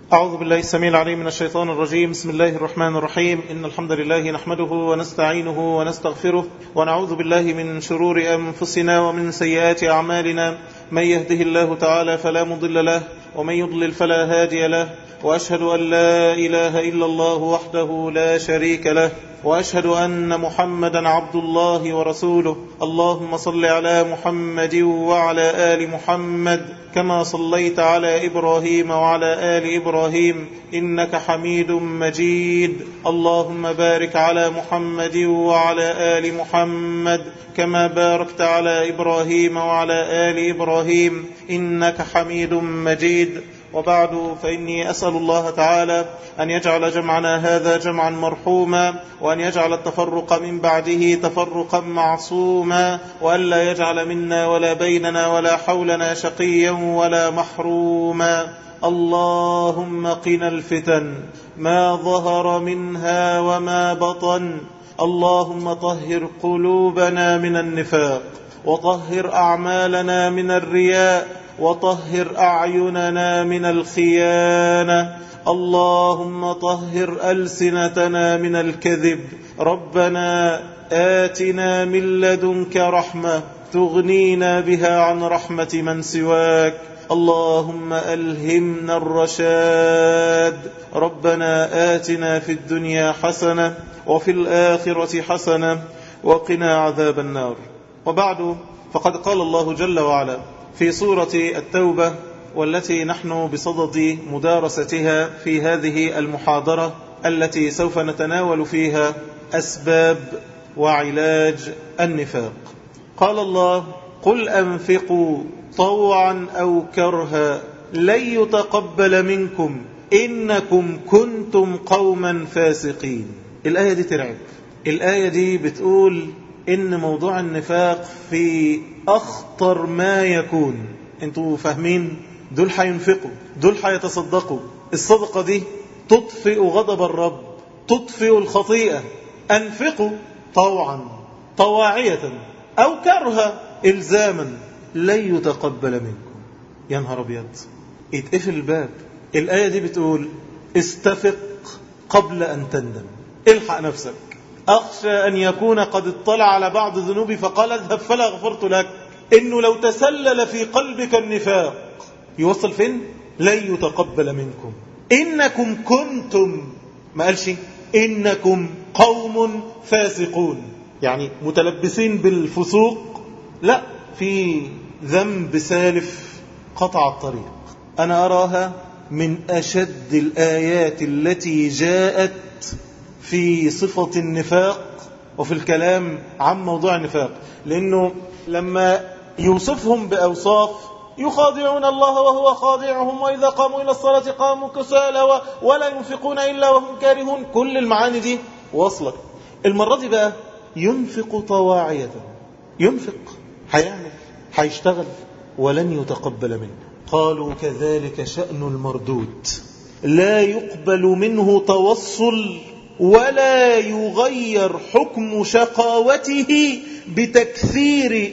أعوذ بالله السميع العليم من الشيطان الرجيم بسم الله الرحمن الرحيم إن الحمد لله نحمده ونستعينه ونستغفره ونعوذ بالله من شرور أنفسنا ومن سيئات أعمالنا من يهده الله تعالى فلا مضل له ومن يضلل فلا هادي له وأشهد أن لا إله إلا الله وحده لا شريك له وأشهد أن محمدا عبد الله ورسوله اللهم صل على محمد وعلى آل محمد كما صليت على إبراهيم وعلى آل إبراهيم إنك حميد مجيد اللهم بارك على محمد وعلى آل محمد كما باركت على إبراهيم وعلى آل إبراهيم إنك حميد مجيد وبعد فإني أسأل الله تعالى أن يجعل جمعنا هذا جمعا مرحوما وأن يجعل التفرق من بعده تفرقا معصوما وأن لا يجعل منا ولا بيننا ولا حولنا شقيا ولا محروما اللهم قنا الفتن ما ظهر منها وما بطن اللهم طهر قلوبنا من النفاق وطهر أعمالنا من الرياء وطهر أعيننا من الخيانة اللهم طهر ألسنتنا من الكذب ربنا آتنا من لدنك رحمة تغنينا بها عن رحمة من سواك اللهم ألهمنا الرشاد ربنا آتنا في الدنيا حسنة وفي الآخرة حسنة وقنا عذاب النار وبعد فقد قال الله جل وعلا في سورة التوبة والتي نحن بصدد مدارستها في هذه المحاضرة التي سوف نتناول فيها أسباب وعلاج النفاق قال الله قل أنفقوا طوعا أو كرها لن يتقبل منكم إنكم كنتم قوما فاسقين الآية دي ترعب الآية دي بتقول إن موضوع النفاق في أخطر ما يكون انتوا فاهمين دول هينفقوا دول هيتصدقوا الصدقة دي تطفئ غضب الرب تطفئ الخطيئة أنفقوا طوعا طواعية أو كرها إلزاما لن يتقبل منكم يا نهار أبيض يتقفل الباب الآية دي بتقول استفق قبل أن تندم الحق نفسك أخشى أن يكون قد اطلع على بعض ذنوبي فقال اذهب فلا غفرت لك إنه لو تسلل في قلبك النفاق يوصل فين لن يتقبل منكم إنكم كنتم ما قالش إنكم قوم فاسقون يعني متلبسين بالفسوق لا في ذنب سالف قطع الطريق أنا أراها من أشد الآيات التي جاءت في صفة النفاق وفي الكلام عن موضوع النفاق لأنه لما يوصفهم بأوصاف يخادعون الله وهو خادعهم وإذا قاموا إلى الصلاة قاموا كسالى ولا ينفقون إلا وهم كارهون كل المعاني دي واصلة المرة دي بقى ينفق طواعية ينفق هيعمل هيشتغل ولن يتقبل منه قالوا كذلك شأن المردود لا يقبل منه توصل ولا يغير حكم شقاوته بتكثير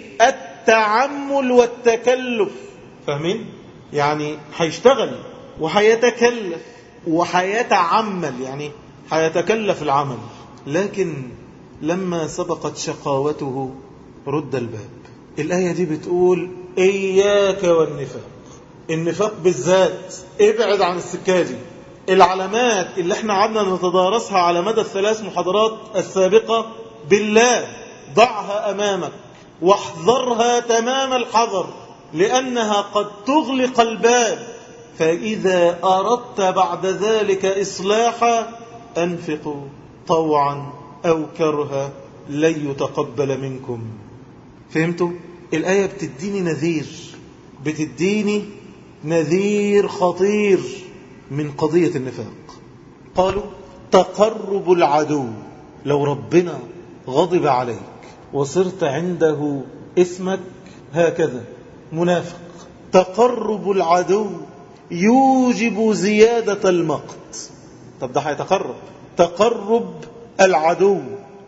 التعمل والتكلف فاهمين؟ يعني هيشتغل وهيتكلف وهيتعمل يعني هيتكلف العمل لكن لما سبقت شقاوته رد الباب الآية دي بتقول إياك والنفاق النفاق بالذات ابعد عن السكة دي العلامات اللي احنا عدنا نتدارسها على مدى الثلاث محاضرات السابقة بالله ضعها أمامك واحذرها تمام الحذر لأنها قد تغلق الباب فإذا أردت بعد ذلك إصلاحا أنفقوا طوعا أو كرها لن يتقبل منكم فهمتوا؟ الآية بتديني نذير بتديني نذير خطير من قضية النفاق قالوا تقرب العدو لو ربنا غضب عليك وصرت عنده اسمك هكذا منافق تقرب العدو يوجب زيادة المقت طب ده هيتقرب تقرب العدو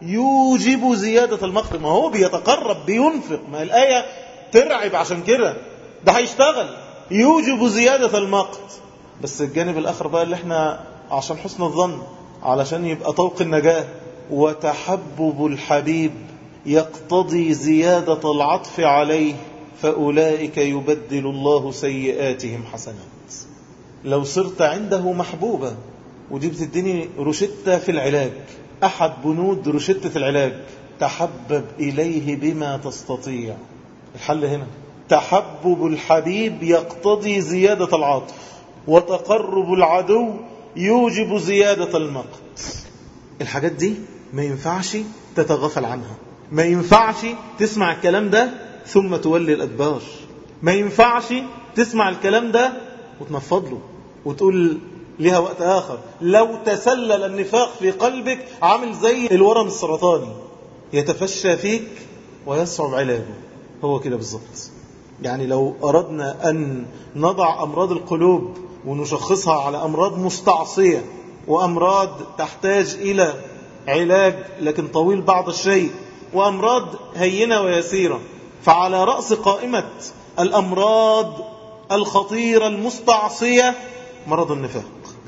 يوجب زيادة المقت ما هو بيتقرب بينفق ما الآية ترعب عشان كده ده هيشتغل يوجب زيادة المقت بس الجانب الآخر بقى اللي احنا عشان حسن الظن علشان يبقى طوق النجاة وتحبب الحبيب يقتضي زيادة العطف عليه فأولئك يبدل الله سيئاتهم حسنات لو صرت عنده محبوبة ودي بتديني روشتة في العلاج أحد بنود روشتة العلاج تحبب إليه بما تستطيع الحل هنا تحبب الحبيب يقتضي زيادة العاطف وتقرب العدو يوجب زيادة المقت الحاجات دي ما ينفعش تتغافل عنها ما ينفعش تسمع الكلام ده ثم تولي الأدبار ما ينفعش تسمع الكلام ده وتنفض له وتقول لها وقت آخر لو تسلل النفاق في قلبك عامل زي الورم السرطاني يتفشى فيك ويصعب علاجه هو كده بالظبط يعني لو أردنا أن نضع أمراض القلوب ونشخصها على أمراض مستعصية وأمراض تحتاج إلى علاج لكن طويل بعض الشيء وأمراض هينة ويسيرة فعلى رأس قائمة الأمراض الخطيرة المستعصية مرض النفاق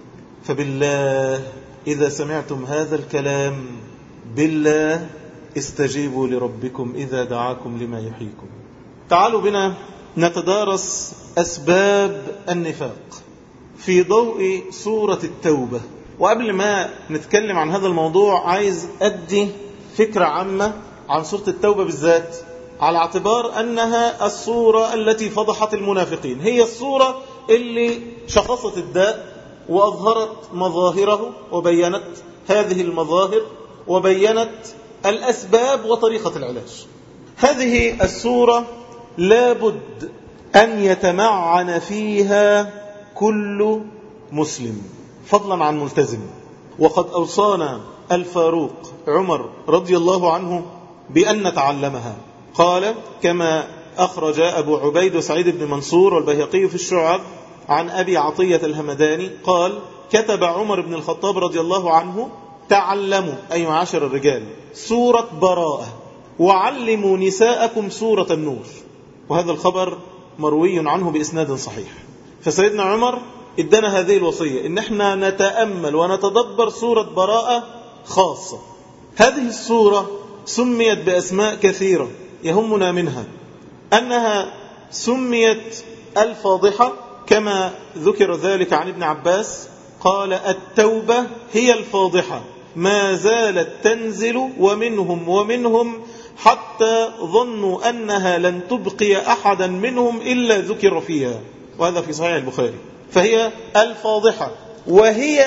فبالله إذا سمعتم هذا الكلام بالله استجيبوا لربكم إذا دعاكم لما يحييكم تعالوا بنا نتدارس أسباب النفاق في ضوء سورة التوبة وقبل ما نتكلم عن هذا الموضوع عايز أدي فكرة عامة عن سورة التوبة بالذات على اعتبار أنها الصورة التي فضحت المنافقين هي الصورة اللي شخصت الداء وأظهرت مظاهره وبينت هذه المظاهر وبينت الأسباب وطريقة العلاج هذه السورة لابد أن يتمعن فيها كل مسلم فضلا عن ملتزم وقد أوصانا الفاروق عمر رضي الله عنه بأن نتعلمها قال كما أخرج أبو عبيد سعيد بن منصور والبيهقي في الشعب عن أبي عطية الهمداني قال كتب عمر بن الخطاب رضي الله عنه تعلموا أي معاشر الرجال سورة براءة وعلموا نساءكم سورة النور وهذا الخبر مروي عنه بإسناد صحيح فسيدنا عمر ادانا هذه الوصية ان احنا نتأمل ونتدبر سورة براءة خاصة هذه السورة سميت بأسماء كثيرة يهمنا منها أنها سميت الفاضحة كما ذكر ذلك عن ابن عباس قال التوبة هي الفاضحة ما زالت تنزل ومنهم ومنهم حتى ظنوا أنها لن تبقي أحدا منهم إلا ذكر فيها وهذا في صحيح البخاري فهي الفاضحة وهي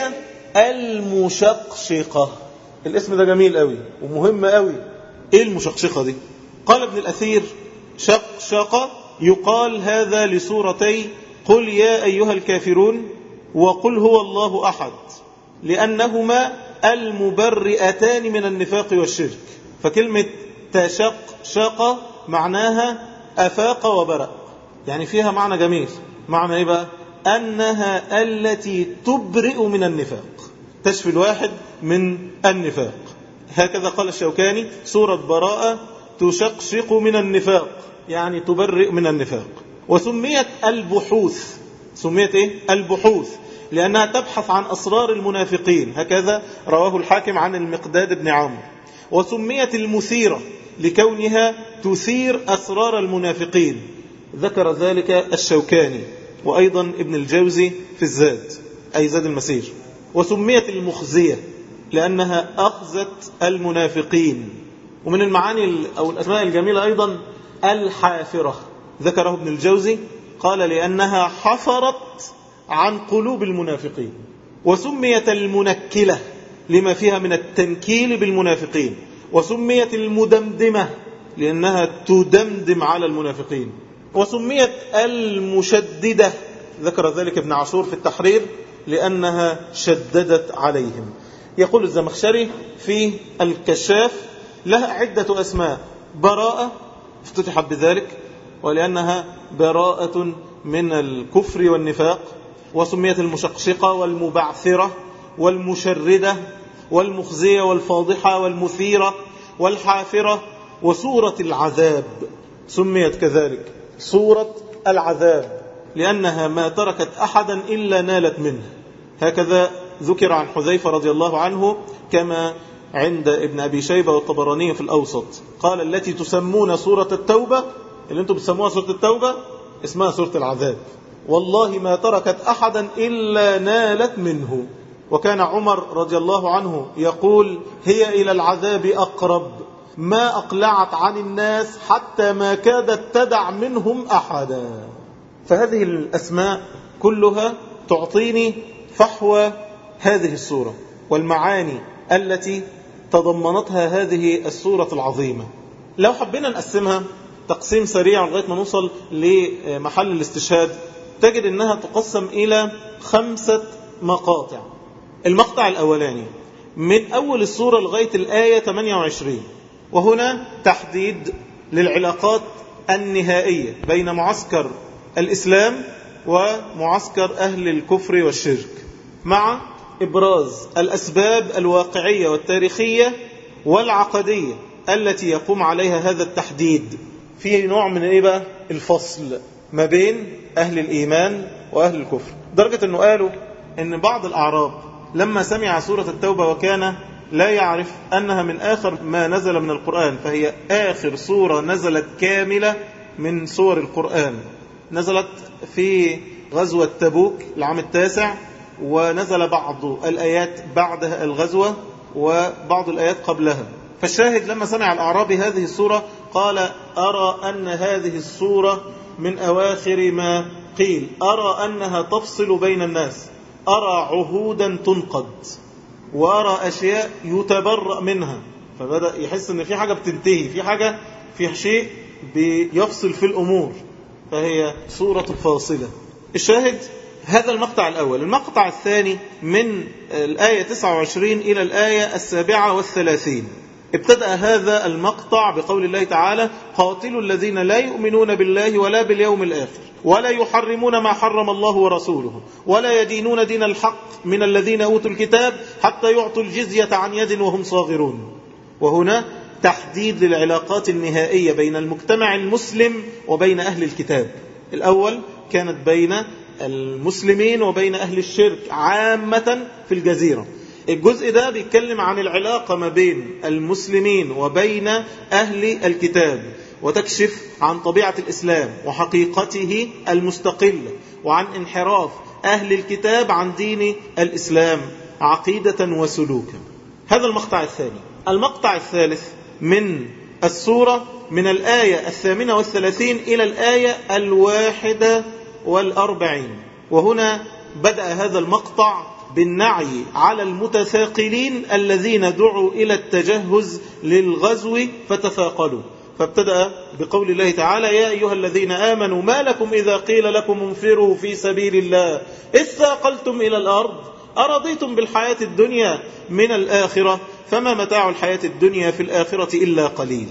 المشقشقة الاسم ده جميل قوي ومهم قوي ايه المشقشقة دي قال ابن الأثير شقشقة يقال هذا لسورتي قل يا أيها الكافرون وقل هو الله أحد لأنهما المبرئتان من النفاق والشرك فكلمة تشقشق معناها أفاق وبرأ يعني فيها معنى جميل معنى إيه بقى أنها التي تبرئ من النفاق تشفي الواحد من النفاق هكذا قال الشوكاني سورة براءة تشقشق من النفاق يعني تبرئ من النفاق وسميت البحوث سميت ايه البحوث لأنها تبحث عن أسرار المنافقين هكذا رواه الحاكم عن المقداد بن عمرو وسميت المثيرة لكونها تثير أسرار المنافقين ذكر ذلك الشوكاني وأيضا ابن الجوزي في الزاد أي زاد المسير وسميت المخزية لأنها أخزت المنافقين ومن المعاني أو الأسماء الجميلة أيضا الحافرة ذكره ابن الجوزي قال لأنها حفرت عن قلوب المنافقين وسميت المنكلة لما فيها من التنكيل بالمنافقين وسميت المدمدمة لأنها تدمدم على المنافقين وسميت المشددة ذكر ذلك ابن عاشور في التحرير لأنها شددت عليهم يقول الزمخشري في الكشاف لها عدة أسماء براءة افتتحت بذلك ولأنها براءة من الكفر والنفاق وسميت المشقشقة والمبعثرة والمشردة والمخزية والفاضحة والمثيرة والحافرة وسورة العذاب سميت كذلك سورة العذاب لأنها ما تركت أحدا إلا نالت منه هكذا ذكر عن حذيفة رضي الله عنه كما عند ابن أبي شيبة والطبراني في الأوسط قال التي تسمون سورة التوبة اللي انتم بتسموها سورة التوبة اسمها سورة العذاب والله ما تركت أحدا إلا نالت منه وكان عمر رضي الله عنه يقول هي إلى العذاب أقرب ما أقلعت عن الناس حتى ما كادت تدع منهم أحدا فهذه الأسماء كلها تعطيني فحوى هذه السورة والمعاني التي تضمنتها هذه السورة العظيمة لو حبينا نقسمها تقسيم سريع لغاية ما نوصل لمحل الاستشهاد تجد أنها تقسم إلى خمسة مقاطع المقطع الأولاني من أول السورة لغاية الآية 28 وهنا تحديد للعلاقات النهائية بين معسكر الإسلام ومعسكر أهل الكفر والشرك مع إبراز الأسباب الواقعية والتاريخية والعقدية التي يقوم عليها هذا التحديد في نوع من إيه بقى الفصل ما بين أهل الإيمان وأهل الكفر درجة أنه قالوا أن بعض الأعراب لما سمع سورة التوبة وكان لا يعرف أنها من آخر ما نزل من القرآن فهي آخر سورة نزلت كاملة من سور القرآن نزلت في غزوة تبوك العام التاسع ونزل بعض الآيات بعد الغزوة وبعض الآيات قبلها فالشاهد لما سمع الأعرابي هذه السورة قال أرى أن هذه السورة من أواخر ما قيل أرى أنها تفصل بين الناس أرى عهودا تنقض وأرى أشياء يتبرأ منها فبدأ يحس أن في حاجة بتنتهي في حاجة في شيء بيفصل في الأمور فهي صورة فاصلة الشاهد هذا المقطع الأول المقطع الثاني من الآية 29 إلى الآية السابعة والثلاثين ابتدأ هذا المقطع بقول الله تعالى قاتلوا الذين لا يؤمنون بالله ولا باليوم الآخر ولا يحرمون ما حرم الله ورسوله ولا يدينون دين الحق من الذين أوتوا الكتاب حتى يعطوا الجزية عن يد وهم صاغرون وهنا تحديد للعلاقات النهائية بين المجتمع المسلم وبين أهل الكتاب الأول كانت بين المسلمين وبين أهل الشرك عامة في الجزيرة الجزء ده بيتكلم عن العلاقة ما بين المسلمين وبين أهل الكتاب وتكشف عن طبيعة الإسلام وحقيقته المستقلة وعن انحراف أهل الكتاب عن دين الإسلام عقيدة وسلوكا هذا المقطع الثاني المقطع الثالث من السورة من الآية الثامنة والثلاثين إلى الآية الواحدة والأربعين وهنا بدأ هذا المقطع بالنعي على المتثاقلين الذين دعوا إلى التجهز للغزو فتثاقلوا فابتدأ بقول الله تعالى يا أيها الذين آمنوا ما لكم إذا قيل لكم انفروا في سبيل الله إذ ثاقلتم إلى الأرض أرضيتم بالحياة الدنيا من الآخرة فما متاع الحياة الدنيا في الآخرة إلا قليل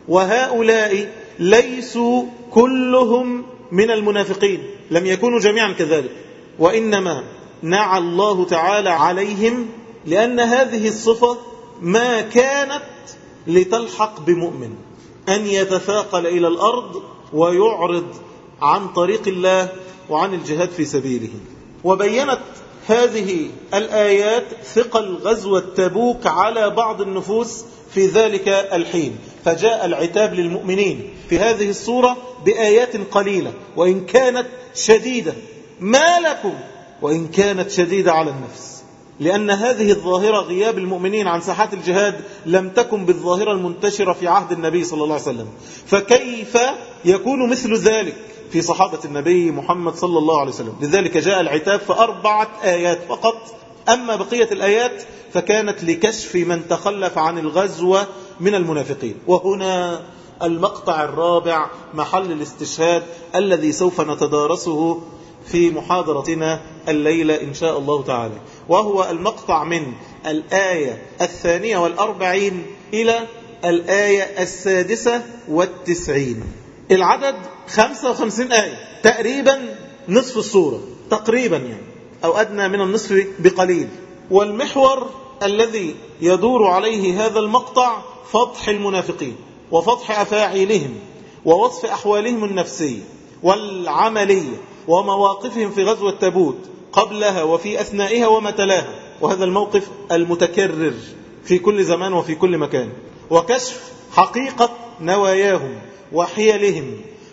وهؤلاء ليسوا كلهم من المنافقين لم يكونوا جميعا كذلك وإنما نعى الله تعالى عليهم لأن هذه الصفة ما كانت لتلحق بمؤمن أن يتثاقل إلى الأرض ويعرض عن طريق الله وعن الجهاد في سبيله وبينت هذه الآيات ثقل غزوة تبوك على بعض النفوس في ذلك الحين فجاء العتاب للمؤمنين في هذه الصورة بآيات قليلة وإن كانت شديدة ما لكم وإن كانت شديدة على النفس لأن هذه الظاهرة غياب المؤمنين عن ساحات الجهاد لم تكن بالظاهرة المنتشرة في عهد النبي صلى الله عليه وسلم فكيف يكون مثل ذلك في صحابة النبي محمد صلى الله عليه وسلم لذلك جاء العتاب في أربعة آيات فقط أما بقية الآيات فكانت لكشف من تخلف عن الغزوة من المنافقين وهنا المقطع الرابع محل الاستشهاد الذي سوف نتدارسه في محاضرتنا الليلة إن شاء الله تعالى وهو المقطع من الآية الثانية والأربعين إلى الآية السادسة والتسعين العدد خمسة وخمسين آية تقريبا نصف السورة تقريبا يعني أو أدنى من النصف بقليل والمحور الذي يدور عليه هذا المقطع فضح المنافقين وفضح أفاعيلهم ووصف أحوالهم النفسية والعملية ومواقفهم في غزوة تبوت قبلها وفي أثنائها وما تلاها وهذا الموقف المتكرر في كل زمان وفي كل مكان وكشف حقيقة نواياهم وحيلهم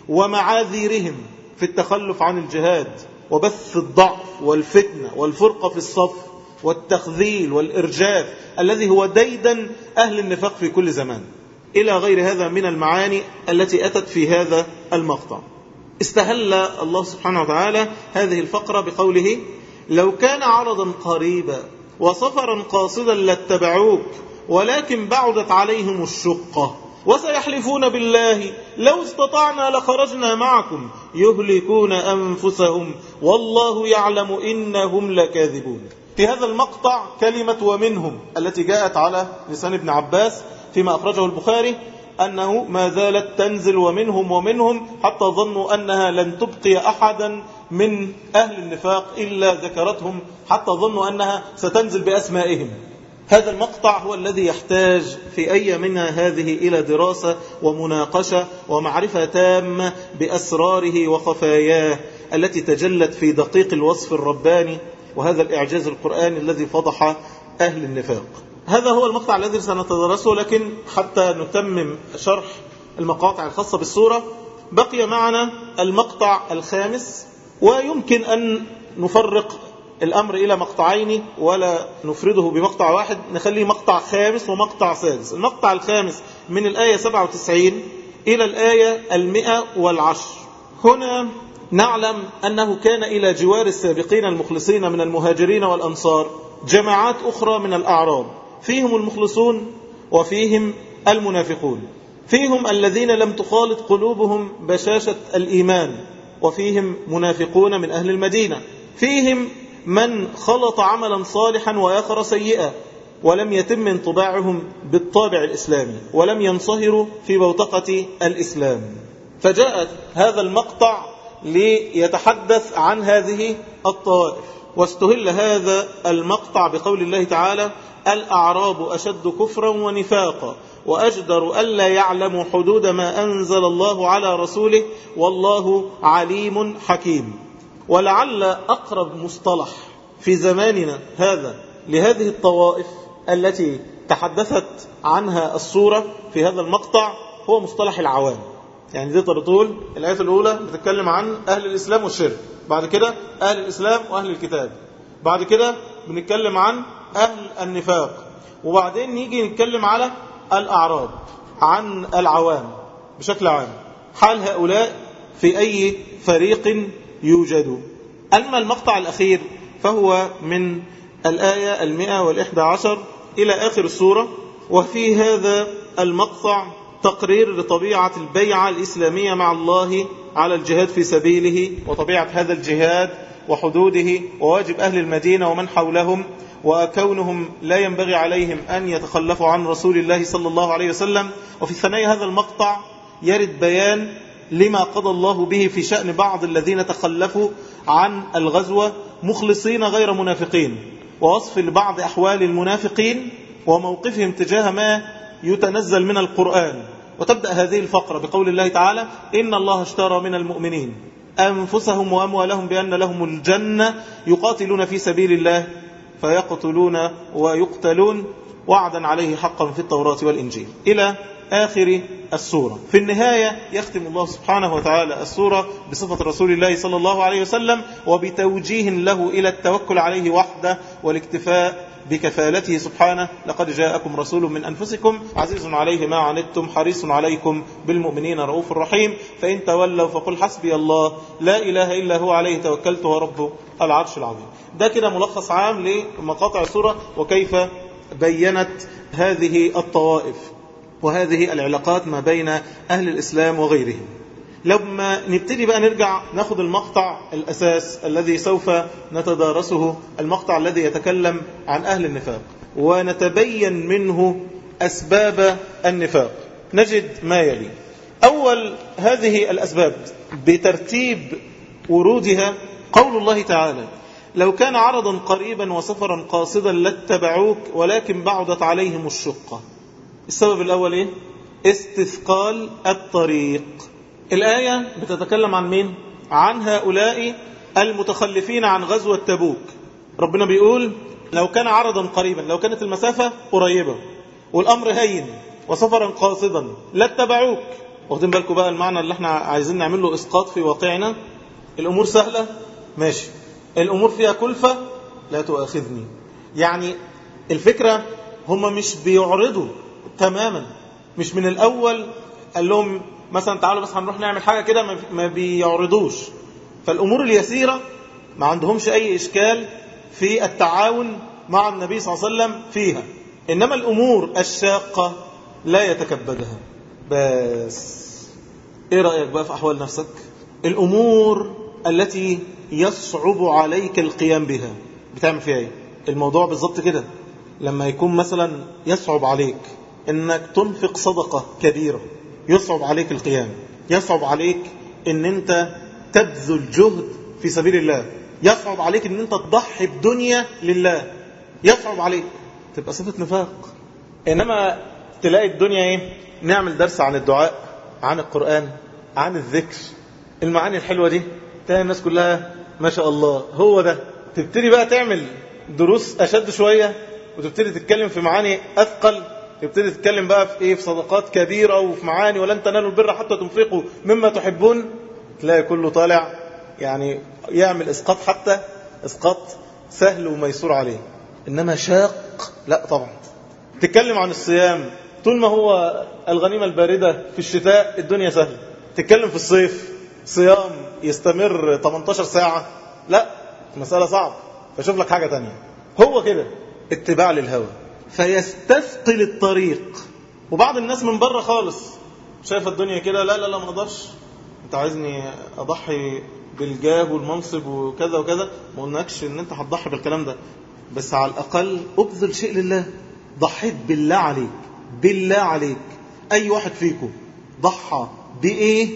ومعاذيرهم في التخلف عن الجهاد وبث الضعف والفتنة والفرقة في الصف والتخذيل والإرجاف الذي هو ديدا أهل النفاق في كل زمان إلى غير هذا من المعاني التي أتت في هذا المقطع استهل الله سبحانه وتعالى هذه الفقرة بقوله لو كان عرضا قريبا وسفرا قاصدا لاتبعوك ولكن بعدت عليهم الشقة وسيحلفون بالله لو استطعنا لخرجنا معكم يهلكون أنفسهم والله يعلم إنهم لكاذبون في هذا المقطع كلمة ومنهم التي جاءت على لسان ابن عباس فيما أخرجه البخاري أنه ما زالت تنزل ومنهم ومنهم حتى ظنوا أنها لن تبقي أحدا من أهل النفاق إلا ذكرتهم حتى ظنوا أنها ستنزل بأسمائهم هذا المقطع هو الذي يحتاج في أيامنا هذه إلى دراسة ومناقشة ومعرفة تامة بأسراره وخفاياه التي تجلت في دقيق الوصف الرباني وهذا الإعجاز القرآني الذي فضح أهل النفاق هذا هو المقطع الذي سنتدرسه لكن حتى نتمم شرح المقاطع الخاصة بالسورة بقي معنا المقطع الخامس ويمكن أن نفرق الأمر إلى مقطعين ولا نفرده بمقطع واحد نخليه مقطع خامس ومقطع سادس المقطع الخامس من الآية 97 إلى الآية المئة والعشر هنا نعلم أنه كان إلى جوار السابقين المخلصين من المهاجرين والأنصار جماعات أخرى من الأعراب فيهم المخلصون وفيهم المنافقون فيهم الذين لم تخالط قلوبهم بشاشة الإيمان وفيهم منافقون من أهل المدينة فيهم من خلط عملا صالحا وآخر سيئا ولم يتم انطباعهم بالطابع الإسلامي ولم ينصهروا في بوتقة الإسلام فجاءت هذا المقطع ليتحدث عن هذه الطوائف واستهل هذا المقطع بقول الله تعالى الأعراب أشد كفرا ونفاقا وأجدر ألا يعلموا حدود ما أنزل الله على رسوله والله عليم حكيم ولعل أقرب مصطلح في زماننا هذا لهذه الطوائف التي تحدثت عنها الصورة في هذا المقطع هو مصطلح العوام يعني دي تقول الآية الأولى بتتكلم عن أهل الإسلام والشرك بعد كده أهل الإسلام وأهل الكتاب بعد كده بنتكلم عن أهل النفاق وبعدين نيجي نتكلم على الأعراب عن العوام بشكل عام حال هؤلاء في أي فريق يوجد أما المقطع الأخير فهو من الآية المئة والإحدى عشر إلى آخر السورة وفي هذا المقطع تقرير لطبيعة البيعة الإسلامية مع الله على الجهاد في سبيله وطبيعة هذا الجهاد وحدوده وواجب أهل المدينة ومن حولهم وكونهم لا ينبغي عليهم أن يتخلفوا عن رسول الله صلى الله عليه وسلم وفي ثنايا هذا المقطع يرد بيان لما قضى الله به في شأن بعض الذين تخلفوا عن الغزوة مخلصين غير منافقين ووصف لبعض أحوال المنافقين وموقفهم تجاه ما يتنزل من القرآن وتبدأ هذه الفقرة بقول الله تعالى إن الله اشترى من المؤمنين أنفسهم وأموالهم بأن لهم الجنة يقاتلون في سبيل الله فيقتلون ويقتلون وعدا عليه حقا في التوراة والإنجيل إلى آخر السورة في النهاية يختم الله سبحانه وتعالى السورة بصفة رسول الله صلى الله عليه وسلم وبتوجيه له إلى التوكل عليه وحده والاكتفاء بكفالته سبحانه لقد جاءكم رسول من أنفسكم عزيز عليه ما عنتم حريص عليكم بالمؤمنين رؤوف رحيم فإن تولوا فقل حسبي الله لا إله إلا هو عليه توكلت ورب العرش العظيم ده كده ملخص عام لمقاطع السورة وكيف بينت هذه الطوائف وهذه العلاقات ما بين أهل الإسلام وغيرهم لما نبتدي بقى نرجع ناخد المقطع الأساس الذي سوف نتدارسه المقطع الذي يتكلم عن أهل النفاق ونتبين منه أسباب النفاق نجد ما يلي أول هذه الأسباب بترتيب ورودها قول الله تعالى لو كان عرضا قريبا وسفرا قاصدا لاتبعوك ولكن بعدت عليهم الشقة السبب الأول إيه؟ استثقال الطريق الآية بتتكلم عن مين؟ عن هؤلاء المتخلفين عن غزوة تبوك ربنا بيقول لو كان عرضا قريبا لو كانت المسافة قريبة والأمر هين وسفرا قاصدا لاتبعوك واخدين بالكم بقى المعنى اللي احنا عايزين نعمل له اسقاط في واقعنا الامور سهلة ماشي الامور فيها كلفة لا تؤاخذني يعني الفكرة هم مش بيعرضوا تماما مش من الاول قال لهم مثلا تعالوا بس هنروح نعمل حاجة كده ما بيعرضوش فالامور اليسيرة ما عندهمش اي اشكال في التعاون مع النبي صلى الله عليه وسلم فيها انما الامور الشاقة لا يتكبدها بس ايه رأيك بقى في احوال نفسك الامور التي يصعب عليك القيام بها بتعمل فيها ايه الموضوع بالظبط كده لما يكون مثلا يصعب عليك انك تنفق صدقة كبيرة يصعب عليك القيام يصعب عليك ان انت تبذل جهد في سبيل الله يصعب عليك ان انت تضحي الدنيا لله يصعب عليك تبقى صفة نفاق انما تلاقي الدنيا ايه نعمل درس عن الدعاء عن القرآن عن الذكر المعاني الحلوة دي تلاقي الناس كلها ما شاء الله هو ده تبتدي بقى تعمل دروس أشد شوية وتبتدي تتكلم في معاني أثقل تبتدي تتكلم بقى في ايه في صدقات كبيرة وفي معاني ولن تنالوا البر حتى تنفقوا مما تحبون تلاقي كله طالع يعني يعمل اسقاط حتى اسقاط سهل وميسور عليه انما شاق لا طبعا تتكلم عن الصيام طول ما هو الغنيمة الباردة في الشتاء الدنيا سهلة تتكلم في الصيف صيام يستمر 18 ساعة لا مسألة صعبة فشوف لك حاجة تانية هو كده اتباع للهوى فيستثقل الطريق وبعض الناس من بره خالص شايف الدنيا كده لا لا لا ما اقدرش انت عايزني اضحي بالجاه والمنصب وكذا وكذا ما قلناكش ان انت هتضحي بالكلام ده بس على الاقل ابذل شيء لله ضحيت بالله عليك بالله عليك اي واحد فيكم ضحى بايه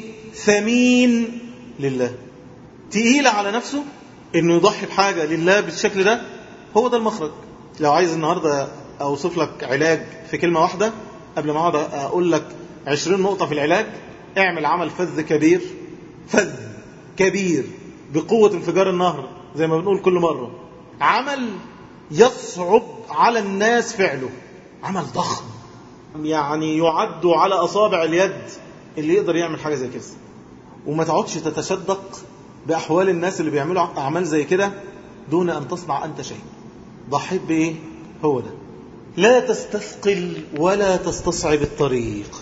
ثمين لله تقيل على نفسه انه يضحي بحاجة لله بالشكل ده هو ده المخرج لو عايز النهاردة اوصف لك علاج في كلمة واحدة قبل ما اقعد اقول لك عشرين نقطة في العلاج اعمل عمل فذ كبير فذ كبير بقوة انفجار النهر زي ما بنقول كل مرة عمل يصعب على الناس فعله عمل ضخم يعني يعد على أصابع اليد اللي يقدر يعمل حاجة زي كده وما تقعدش تتشدق بأحوال الناس اللي بيعملوا أعمال زي كده دون أن تصنع أنت شيء ضحيت بإيه هو ده لا تستثقل ولا تستصعب الطريق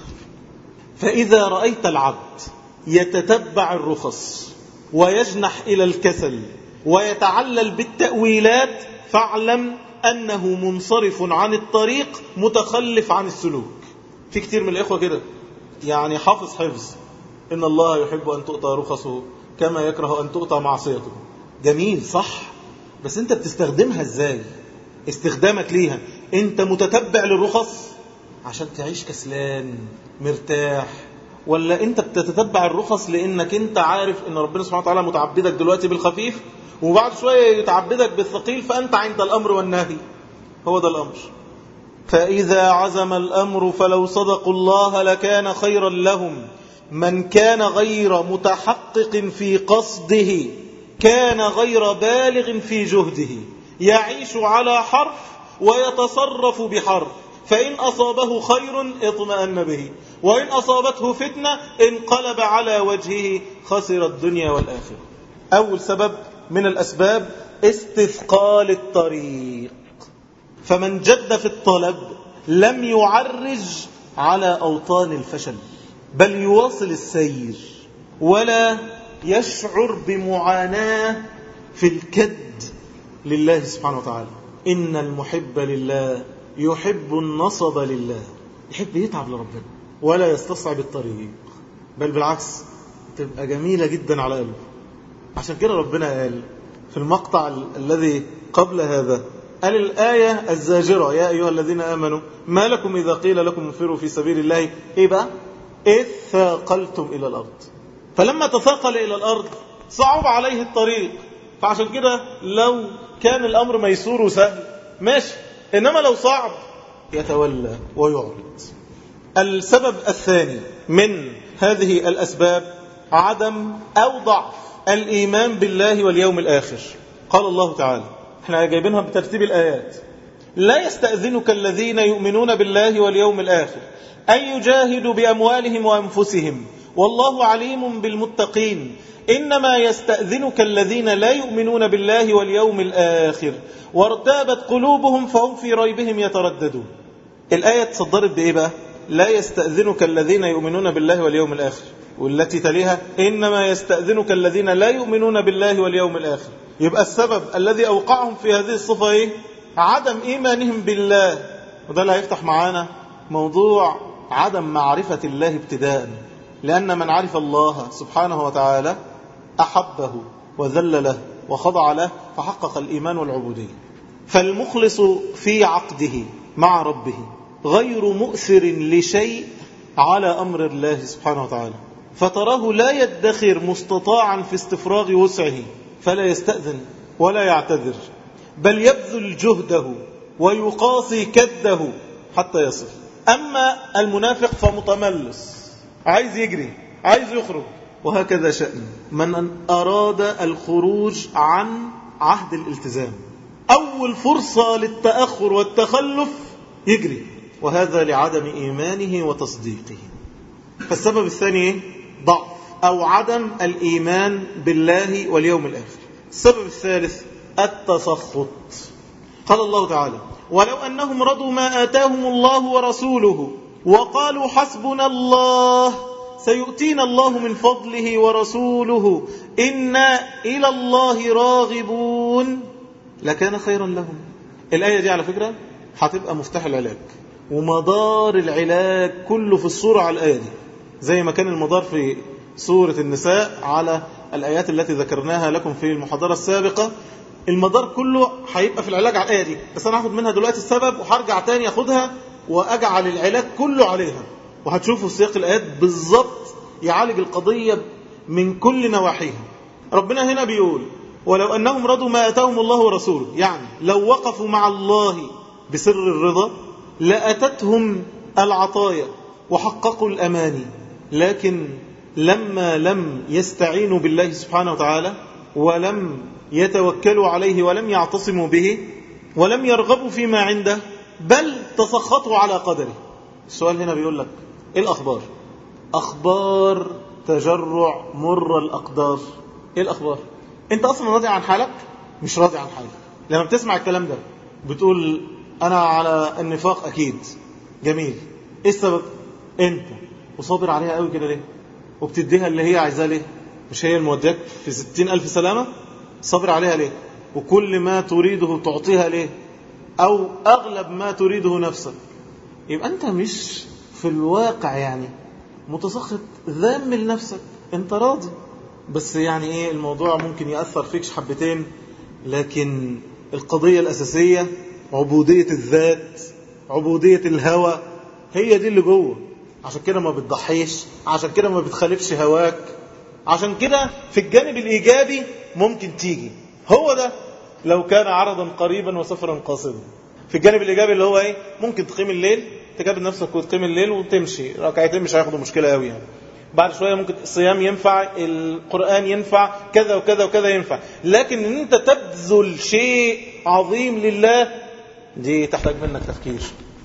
فإذا رأيت العبد يتتبع الرخص ويجنح إلى الكسل ويتعلل بالتأويلات فاعلم أنه منصرف عن الطريق متخلف عن السلوك في كتير من الإخوة كده يعني حافظ حفظ إن الله يحب أن تؤتى رخصه كما يكره أن تؤتى معصيته جميل صح بس أنت بتستخدمها إزاي استخدامك ليها أنت متتبع للرخص عشان تعيش كسلان مرتاح ولا أنت بتتتبع الرخص لأنك أنت عارف أن ربنا سبحانه وتعالى متعبدك دلوقتي بالخفيف وبعد شوية يتعبدك بالثقيل فأنت عند الأمر والنهي هو ده الأمر فإذا عزم الأمر فلو صدقوا الله لكان خيرا لهم من كان غير متحقق في قصده كان غير بالغ في جهده يعيش على حرف ويتصرف بحرف فإن أصابه خير اطمأن به وإن أصابته فتنة انقلب على وجهه خسر الدنيا والآخرة أول سبب من الأسباب استثقال الطريق فمن جد في الطلب لم يعرج على أوطان الفشل بل يواصل السير ولا يشعر بمعاناة في الكد لله سبحانه وتعالى إن المحب لله يحب النصب لله يحب يتعب لربنا ولا يستصعب الطريق بل بالعكس تبقى جميلة جدا على قلبه عشان كده ربنا قال في المقطع ال الذي قبل هذا قال الآية الزاجرة يا أيها الذين آمنوا ما لكم إذا قيل لكم انفروا في سبيل الله إيه بقى إذ ثاقلتم إلى الأرض فلما تثاقل إلى الأرض صعب عليه الطريق فعشان كده لو كان الأمر ميسور وسهل ماشي إنما لو صعب يتولى ويعرض السبب الثاني من هذه الأسباب عدم أو ضعف الإيمان بالله واليوم الآخر قال الله تعالى احنا جايبينها بترتيب الآيات لا يستأذنك الذين يؤمنون بالله واليوم الآخر أن يجاهدوا بأموالهم وأنفسهم والله عليم بالمتقين إنما يستأذنك الذين لا يؤمنون بالله واليوم الآخر وارتابت قلوبهم فهم في ريبهم يترددون الآية تصدرت بإيه بقى لا يستأذنك الذين يؤمنون بالله واليوم الآخر والتي تليها إنما يستأذنك الذين لا يؤمنون بالله واليوم الآخر يبقى السبب الذي أوقعهم في هذه الصفة إيه؟ عدم إيمانهم بالله وده اللي هيفتح معانا موضوع عدم معرفة الله ابتداء لأن من عرف الله سبحانه وتعالى أحبه وذل له وخضع له فحقق الإيمان والعبودية فالمخلص في عقده مع ربه غير مؤثر لشيء على أمر الله سبحانه وتعالى فتراه لا يدخر مستطاعا في استفراغ وسعه فلا يستأذن ولا يعتذر بل يبذل جهده ويقاصي كده حتى يصل أما المنافق فمتملص عايز يجري عايز يخرج وهكذا شأن من أراد الخروج عن عهد الالتزام أول فرصة للتأخر والتخلف يجري وهذا لعدم إيمانه وتصديقه فالسبب الثاني ضعف أو عدم الإيمان بالله واليوم الآخر السبب الثالث التسخط قال الله تعالى ولو أنهم رضوا ما آتاهم الله ورسوله وقالوا حسبنا الله سيؤتينا الله من فضله ورسوله إنا إلى الله راغبون لكان خيرا لهم الآية دي على فكرة هتبقى مفتاح العلاج ومدار العلاج كله في الصورة على الآية دي زي ما كان المدار في سورة النساء على الآيات التي ذكرناها لكم في المحاضرة السابقة المدار كله هيبقى في العلاج على الآية دي بس أنا هاخد منها دلوقتي السبب وهرجع تاني أخدها وأجعل العلاج كله عليها وهتشوفوا سياق الآيات بالظبط يعالج القضية من كل نواحيها ربنا هنا بيقول ولو أنهم رضوا ما أتاهم الله ورسوله يعني لو وقفوا مع الله بسر الرضا لأتتهم العطايا وحققوا الأماني لكن لما لم يستعينوا بالله سبحانه وتعالى ولم يتوكلوا عليه ولم يعتصموا به ولم يرغبوا فيما عنده بل تسخطوا على قدره السؤال هنا بيقول لك ايه الأخبار أخبار تجرع مر الأقدار ايه الأخبار انت أصلا راضي عن حالك مش راضي عن حالك لما بتسمع الكلام ده بتقول أنا على النفاق أكيد جميل ايه السبب انت وصابر عليها قوي كده ليه وبتديها اللي هي عايزاه ليه مش هي الموديات في ستين ألف سلامة صبر عليها ليه وكل ما تريده تعطيها ليه أو أغلب ما تريده نفسك يبقى أنت مش في الواقع يعني متسخط ذم لنفسك أنت راضي بس يعني إيه الموضوع ممكن يأثر فيك حبتين لكن القضية الأساسية عبودية الذات عبودية الهوى هي دي اللي جوه عشان كده ما بتضحيش عشان كده ما بتخالفش هواك عشان كده في الجانب الإيجابي ممكن تيجي هو ده لو كان عرضا قريبا وسفرا قاصدا في الجانب الإيجابي اللي هو إيه ممكن تقيم الليل تجاب نفسك وتقيم الليل وتمشي ركعتين مش هياخدوا مشكلة قوي يعني بعد شوية ممكن الصيام ينفع القرآن ينفع كذا وكذا وكذا ينفع لكن ان انت تبذل شيء عظيم لله دي تحتاج منك تفكير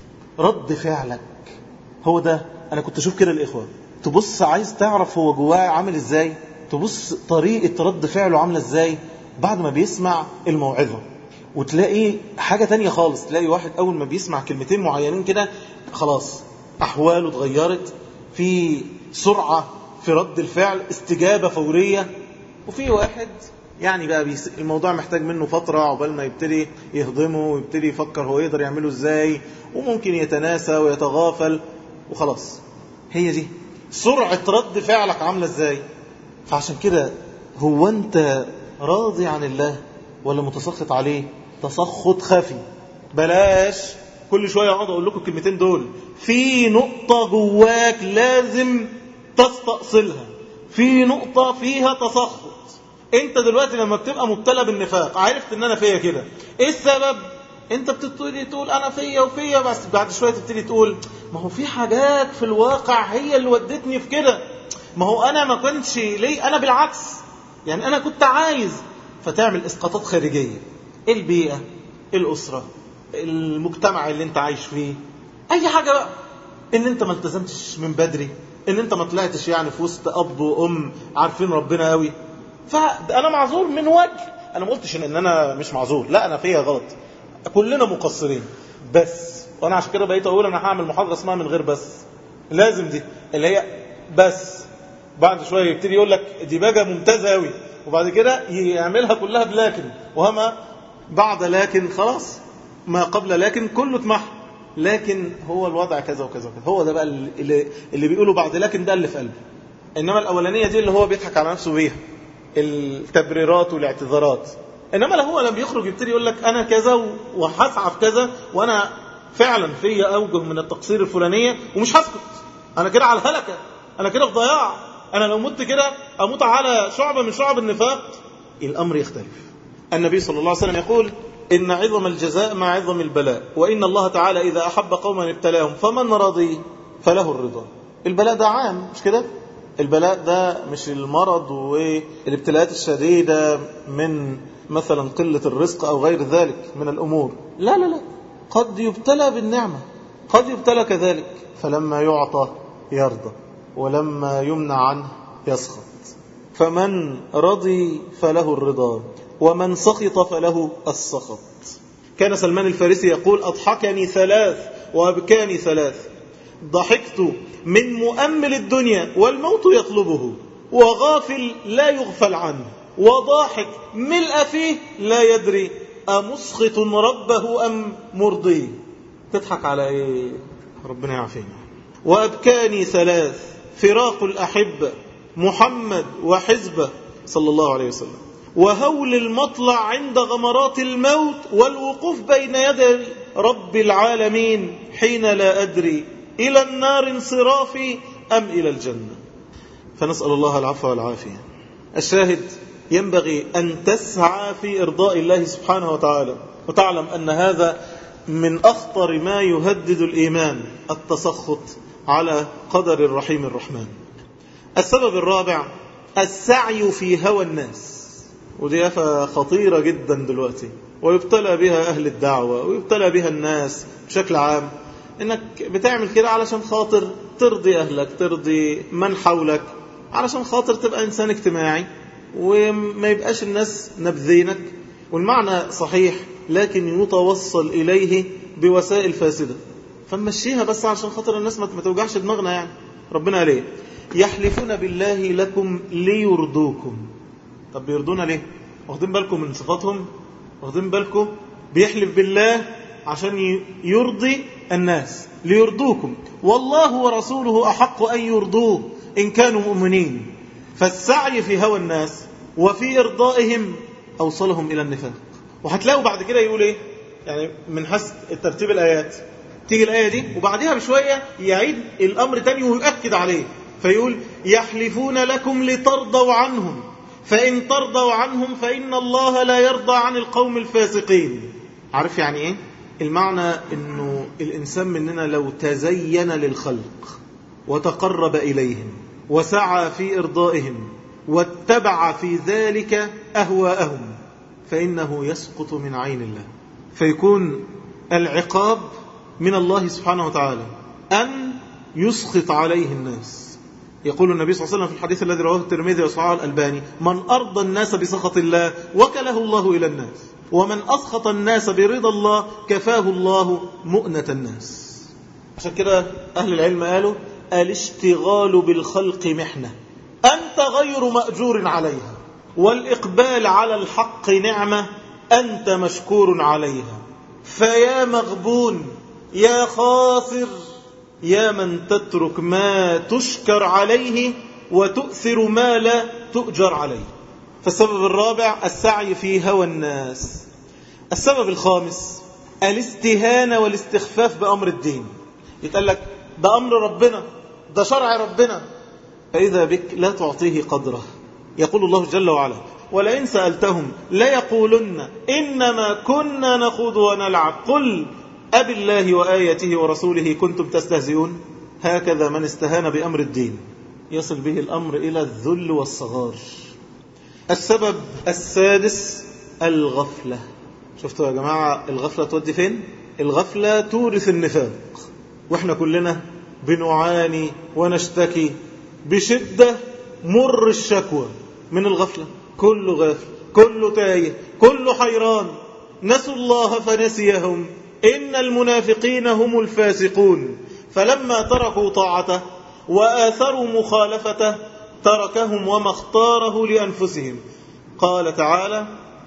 رد فعلك هو ده انا كنت اشوف كده الاخوة تبص عايز تعرف هو جواه عامل ازاي تبص طريقة رد فعله عاملة ازاي بعد ما بيسمع الموعظة وتلاقي حاجة تانية خالص تلاقي واحد أول ما بيسمع كلمتين معينين كده خلاص أحواله اتغيرت في سرعة في رد الفعل استجابة فورية وفي واحد يعني بقى بيس... الموضوع محتاج منه فترة عقبال ما يبتدي يهضمه ويبتدي يفكر هو يقدر يعمله ازاي وممكن يتناسى ويتغافل وخلاص هي دي سرعة رد فعلك عاملة ازاي فعشان كده هو انت راضي عن الله ولا متسخط عليه تسخط خفي بلاش كل شوية اقعد اقول لكم الكلمتين دول في نقطة جواك لازم تستأصلها في نقطة فيها تسخط انت دلوقتي لما بتبقى مبتلى بالنفاق عرفت ان انا فيا كده ايه السبب انت بتبتدي تقول انا فيا وفيا بس بعد شوية تبتدي تقول ما هو في حاجات في الواقع هي اللي ودتني في كده ما هو انا ما كنتش ليه انا بالعكس يعني أنا كنت عايز فتعمل إسقاطات خارجية البيئة الأسرة المجتمع اللي انت عايش فيه أي حاجة بقى ان انت ما التزمتش من بدري ان انت ما طلعتش يعني في وسط اب وام عارفين ربنا قوي فانا معذور من وجه انا ما قلتش ان انا مش معذور لا انا فيا غلط كلنا مقصرين بس وانا عشان كده بقيت اقول انا هعمل محاضره اسمها من غير بس لازم دي اللي هي بس بعد شويه يبتدي يقول لك دي بقى ممتازه قوي وبعد كده يعملها كلها بلكن وهما بعد لكن خلاص ما قبل لكن كله اتمحى لكن هو الوضع كذا وكذا وكذا هو ده بقى اللي, اللي بيقولوا بعد لكن ده اللي في قلبه انما الاولانيه دي اللي هو بيضحك على نفسه بيها التبريرات والاعتذارات انما لو هو لما يخرج يبتدي يقول لك انا كذا وهسعى في كذا وانا فعلا في اوجه من التقصير الفلانيه ومش هسكت انا كده على الهلكه انا كده في ضياع انا لو مت كده اموت على شعبه من شعب النفاق الامر يختلف النبي صلى الله عليه وسلم يقول إن عظم الجزاء مع عظم البلاء وإن الله تعالى إذا أحب قوما ابتلاهم فمن رضي فله الرضا البلاء ده عام مش كده البلاء ده مش المرض والابتلاءات الشديدة من مثلا قلة الرزق أو غير ذلك من الأمور لا لا لا قد يبتلى بالنعمة قد يبتلى كذلك فلما يعطى يرضى ولما يمنع عنه يسخط فمن رضي فله الرضا ومن سخط فله السخط كان سلمان الفارسي يقول أضحكني ثلاث وأبكاني ثلاث ضحكت من مؤمل الدنيا والموت يطلبه وغافل لا يغفل عنه وضاحك ملء فيه لا يدري أمسخط ربه أم مرضيه تضحك على إيه ربنا يعافينا وأبكاني ثلاث فراق الأحبة محمد وحزبه صلى الله عليه وسلم وهول المطلع عند غمرات الموت والوقوف بين يدي رب العالمين حين لا أدري إلى النار انصرافي أم إلى الجنة فنسأل الله العفو والعافية الشاهد ينبغي أن تسعى في إرضاء الله سبحانه وتعالى وتعلم أن هذا من أخطر ما يهدد الإيمان التسخط على قدر الرحيم الرحمن السبب الرابع السعي في هوى الناس ودي آفة خطيرة جدا دلوقتي ويبتلى بها أهل الدعوة ويبتلى بها الناس بشكل عام إنك بتعمل كده علشان خاطر ترضي أهلك ترضي من حولك علشان خاطر تبقى إنسان اجتماعي وما يبقاش الناس نبذينك والمعنى صحيح لكن يتوصل إليه بوسائل فاسدة فمشيها بس عشان خاطر الناس ما توجعش دماغنا يعني ربنا عليه يحلفون بالله لكم ليرضوكم طب بيرضونا ليه واخدين بالكم من صفاتهم واخدين بالكم بيحلف بالله عشان يرضي الناس ليرضوكم والله ورسوله أحق أن يرضوه إن كانوا مؤمنين فالسعي في هوى الناس وفي إرضائهم أوصلهم إلى النفاق وهتلاقوا بعد كده يقول إيه يعني من حسب الترتيب الآيات تيجي الآية دي وبعدها بشوية يعيد الأمر تاني ويؤكد عليه فيقول يحلفون لكم لترضوا عنهم فإن ترضوا عنهم فإن الله لا يرضى عن القوم الفاسقين عارف يعني إيه؟ المعنى أنه الإنسان مننا لو تزين للخلق وتقرب إليهم وسعى في إرضائهم واتبع في ذلك أهواءهم فإنه يسقط من عين الله فيكون العقاب من الله سبحانه وتعالى أن يسخط عليه الناس يقول النبي صلى الله عليه وسلم في الحديث الذي رواه الترمذي وصححه الألباني من أرضى الناس بسخط الله وكله الله إلى الناس ومن أسخط الناس برضا الله كفاه الله مؤنة الناس عشان كده أهل العلم قالوا الاشتغال بالخلق محنة أنت غير مأجور عليها والإقبال على الحق نعمة أنت مشكور عليها فيا مغبون يا خاسر يا من تترك ما تشكر عليه وتؤثر ما لا تؤجر عليه فالسبب الرابع السعي في هوى الناس السبب الخامس الاستهانة والاستخفاف بأمر الدين يتقال لك ده أمر ربنا ده شرع ربنا فإذا بك لا تعطيه قدره يقول الله جل وعلا ولئن سألتهم ليقولن إنما كنا نخوض ونلعب قل أب الله وآياته ورسوله كنتم تستهزئون هكذا من استهان بأمر الدين يصل به الأمر إلى الذل والصغار السبب السادس الغفلة شفتوا يا جماعة الغفلة تودي فين الغفلة تورث النفاق واحنا كلنا بنعاني ونشتكي بشدة مر الشكوى من الغفلة كله غافل كله تايه كله حيران نسوا الله فنسيهم إن المنافقين هم الفاسقون فلما تركوا طاعته وآثروا مخالفته تركهم وما اختاره لأنفسهم قال تعالى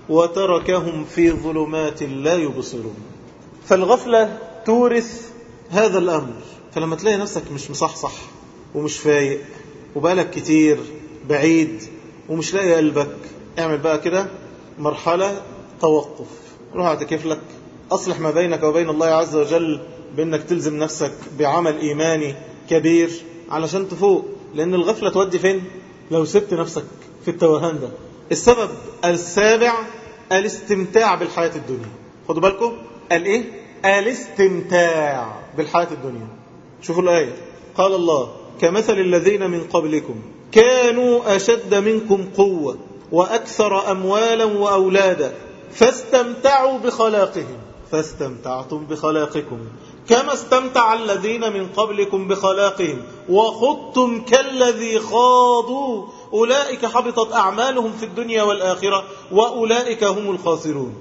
وتركهم في ظلمات لا يبصرون فالغفلة تورث هذا الأمر فلما تلاقي نفسك مش مصحصح ومش فايق وبقالك كتير بعيد ومش لاقي قلبك اعمل بقى كده مرحلة توقف روح اعتكف لك أصلح ما بينك وبين الله عز وجل بأنك تلزم نفسك بعمل إيماني كبير علشان تفوق لأن الغفلة تودي فين لو سبت نفسك في التوهان ده السبب السابع الاستمتاع بالحياة الدنيا خدوا بالكم قال ايه الاستمتاع بالحياة الدنيا شوفوا الآية قال الله كمثل الذين من قبلكم كانوا أشد منكم قوة وأكثر أموالا وأولادا فاستمتعوا بخلاقهم فاستمتعتم بخلاقكم كما استمتع الذين من قبلكم بخلاقهم وخضتم كالذي خاضوا أولئك حبطت أعمالهم في الدنيا والآخرة وأولئك هم الخاسرون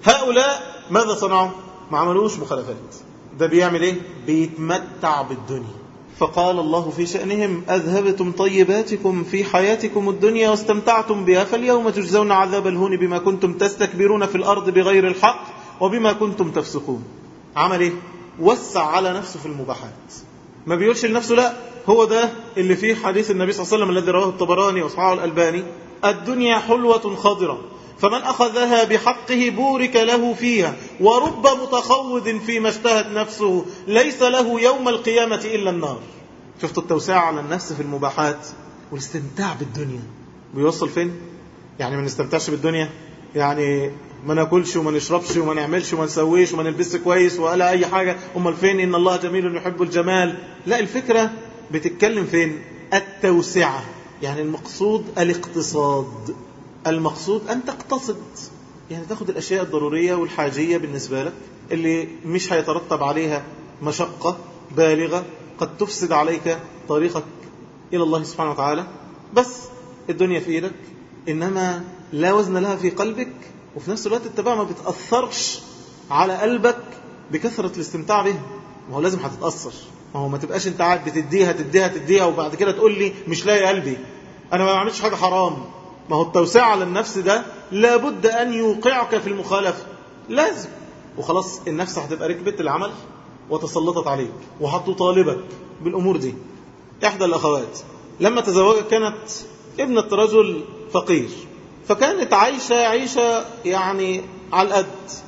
هؤلاء ماذا صنعوا؟ ما عملوش مخالفات ده بيعمل ايه؟ بيتمتع بالدنيا فقال الله في شأنهم أذهبتم طيباتكم في حياتكم الدنيا واستمتعتم بها فاليوم تجزون عذاب الهون بما كنتم تستكبرون في الأرض بغير الحق وبما كنتم تفسقون عمل ايه؟ وسع على نفسه في المباحات ما بيقولش لنفسه لا هو ده اللي فيه حديث النبي صلى الله عليه وسلم الذي رواه الطبراني وصححه الألباني الدنيا حلوة خضرة فمن أخذها بحقه بورك له فيها ورب متخوض فيما اشتهت نفسه ليس له يوم القيامة إلا النار شفتوا التوسعة على النفس في المباحات والاستمتاع بالدنيا بيوصل فين؟ يعني ما نستمتعش بالدنيا يعني ما ناكلش وما نشربش وما نعملش وما نسويش وما نلبسش كويس ولا اي حاجه امال فين ان الله جميل يحب الجمال لا الفكره بتتكلم فين التوسعه يعني المقصود الاقتصاد المقصود ان تقتصد يعني تاخد الاشياء الضروريه والحاجيه بالنسبه لك اللي مش هيترتب عليها مشقه بالغه قد تفسد عليك طريقك الى الله سبحانه وتعالى بس الدنيا في ايدك انما لا وزن لها في قلبك وفي نفس الوقت التبع ما بتأثرش على قلبك بكثرة الاستمتاع بها ما هو لازم هتتأثر ما هو ما تبقاش انت قاعد بتديها تديها تديها وبعد كده تقول لي مش لاقي قلبي انا ما بعملش حاجة حرام ما هو التوسعة على النفس ده لابد ان يوقعك في المخالفة لازم وخلاص النفس هتبقى ركبت العمل وتسلطت عليك وهتطالبك بالامور دي احدى الاخوات لما تزوجت كانت ابنة رجل فقير فكانت عايشة عيشة يعني على القد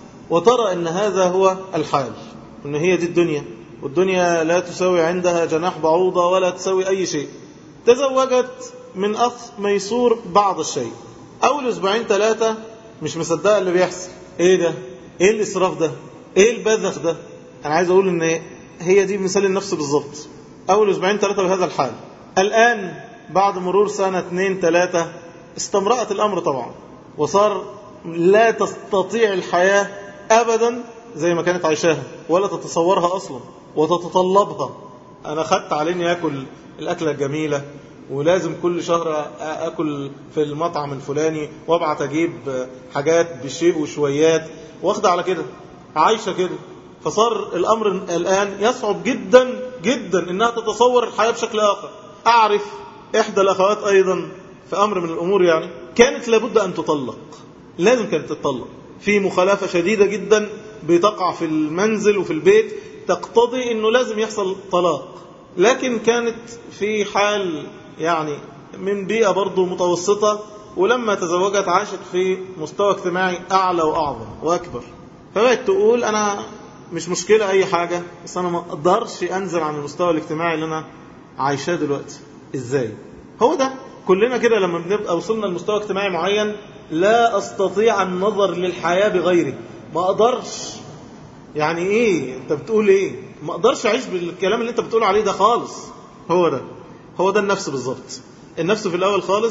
وترى ان هذا هو الحال ان هي دي الدنيا والدنيا لا تساوي عندها جناح بعوضة ولا تساوي اي شيء تزوجت من اخ ميسور بعض الشيء اول اسبوعين ثلاثة مش مصدقة اللي بيحصل ايه ده ايه الاسراف ده ايه البذخ ده انا عايز اقول ان هي دي مثال النفس بالظبط اول اسبوعين ثلاثة بهذا الحال الان بعد مرور سنة اثنين ثلاثة استمرأت الأمر طبعا وصار لا تستطيع الحياة أبدا زي ما كانت عايشاها ولا تتصورها أصلا وتتطلبها أنا خدت على إني أكل الأكلة الجميلة ولازم كل شهر أكل في المطعم الفلاني وابعت أجيب حاجات بشيء وشويات واخدة على كده عايشة كده فصار الأمر الآن يصعب جدا جدا إنها تتصور الحياة بشكل آخر أعرف إحدى الأخوات أيضا في أمر من الأمور يعني كانت لابد أن تطلق لازم كانت تطلق في مخالفة شديدة جدا بتقع في المنزل وفي البيت تقتضي أنه لازم يحصل طلاق لكن كانت في حال يعني من بيئة برضو متوسطة ولما تزوجت عاشت في مستوى اجتماعي أعلى وأعظم وأكبر فبقت تقول أنا مش مشكلة أي حاجة بس أنا ما أقدرش أنزل عن المستوى الاجتماعي اللي أنا عايشاه دلوقتي إزاي هو ده كلنا كده لما بنبقى وصلنا لمستوى اجتماعي معين لا استطيع النظر للحياة بغيره ما اقدرش يعني ايه انت بتقول ايه ما اقدرش اعيش بالكلام اللي انت بتقول عليه ده خالص هو ده هو ده النفس بالظبط النفس في الاول خالص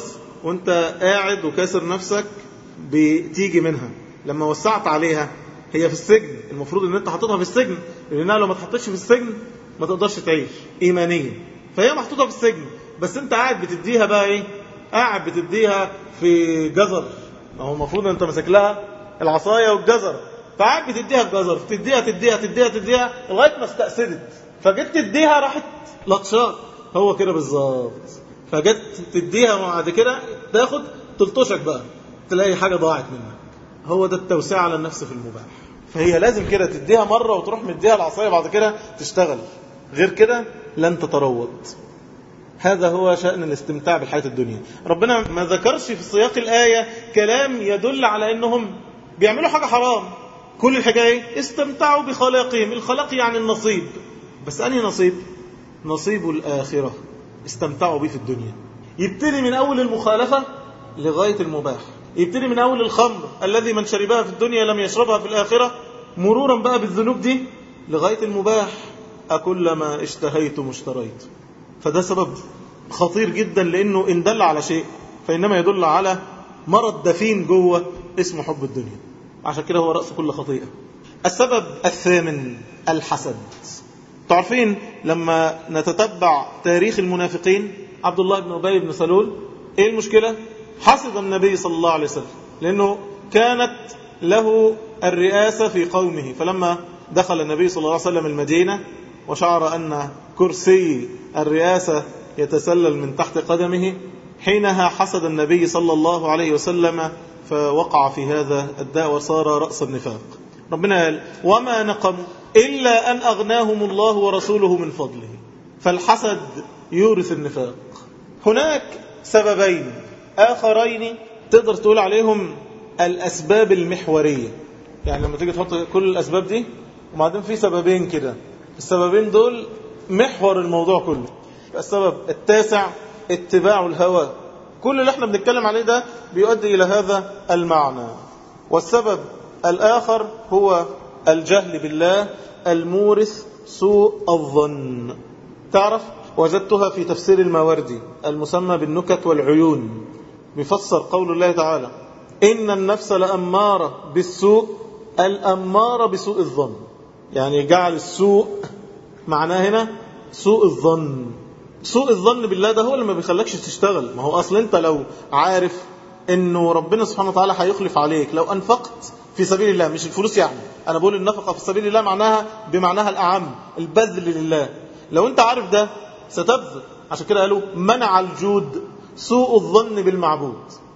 وانت قاعد وكاسر نفسك بتيجي منها لما وسعت عليها هي في السجن المفروض ان انت حاططها في السجن لانها لو ما تحطش في السجن ما تقدرش تعيش ايمانيا فهي محطوطه في السجن بس انت قاعد بتديها بقى ايه قاعد بتديها في جزر ما هو المفروض انت ماسك لها العصايه والجزر فقاعد بتديها الجزر تديها تديها تديها تديها لغايه ما استأسدت فجيت تديها راحت لطشاك هو كده بالظبط فجيت تديها بعد كده تاخد تلطشك بقى تلاقي حاجه ضاعت منك هو ده التوسيع على النفس في المباح فهي لازم كده تديها مرة وتروح مديها العصاية بعد كده تشتغل غير كده لن تتروض هذا هو شأن الاستمتاع بالحياة الدنيا ربنا ما ذكرش في سياق الآية كلام يدل على أنهم بيعملوا حاجة حرام كل الحكاية استمتعوا بخلاقهم الخلاق يعني النصيب بس أنهي نصيب نصيب الآخرة استمتعوا به في الدنيا يبتدي من أول المخالفة لغاية المباح يبتدي من أول الخمر الذي من شربها في الدنيا لم يشربها في الآخرة مرورا بقى بالذنوب دي لغاية المباح أكلما اشتهيتم اشتريت فده سبب خطير جدا لأنه إن دل على شيء فإنما يدل على مرض دفين جوه اسمه حب الدنيا عشان كده هو رأس كل خطيئة السبب الثامن الحسد تعرفين لما نتتبع تاريخ المنافقين عبد الله بن أبي بن سلول ايه المشكلة حسد النبي صلى الله عليه وسلم لأنه كانت له الرئاسة في قومه فلما دخل النبي صلى الله عليه وسلم المدينة وشعر أن كرسي الرئاسة يتسلل من تحت قدمه حينها حسد النبي صلى الله عليه وسلم فوقع في هذا الداء وصار رأس النفاق ربنا قال وما نقموا إلا أن أغناهم الله ورسوله من فضله فالحسد يورث النفاق هناك سببين آخرين تقدر تقول عليهم الأسباب المحورية يعني لما تيجي تحط كل الأسباب دي وبعدين في سببين كده السببين دول محور الموضوع كله السبب التاسع اتباع الهوى كل اللي احنا بنتكلم عليه ده بيؤدي إلى هذا المعنى والسبب الآخر هو الجهل بالله المورث سوء الظن تعرف وجدتها في تفسير الماوردي المسمى بالنكت والعيون بيفسر قول الله تعالى إن النفس لأمارة بالسوء الأمارة بسوء الظن يعني جعل السوء معناه هنا سوء الظن سوء الظن بالله ده هو اللي ما بيخلكش تشتغل ما هو أصل أنت لو عارف أنه ربنا سبحانه وتعالى هيخلف عليك لو أنفقت في سبيل الله مش الفلوس يعني أنا بقول النفقة في سبيل الله معناها بمعناها الأعم البذل لله لو أنت عارف ده ستبذل عشان كده قالوا منع الجود سوء الظن بالمعبود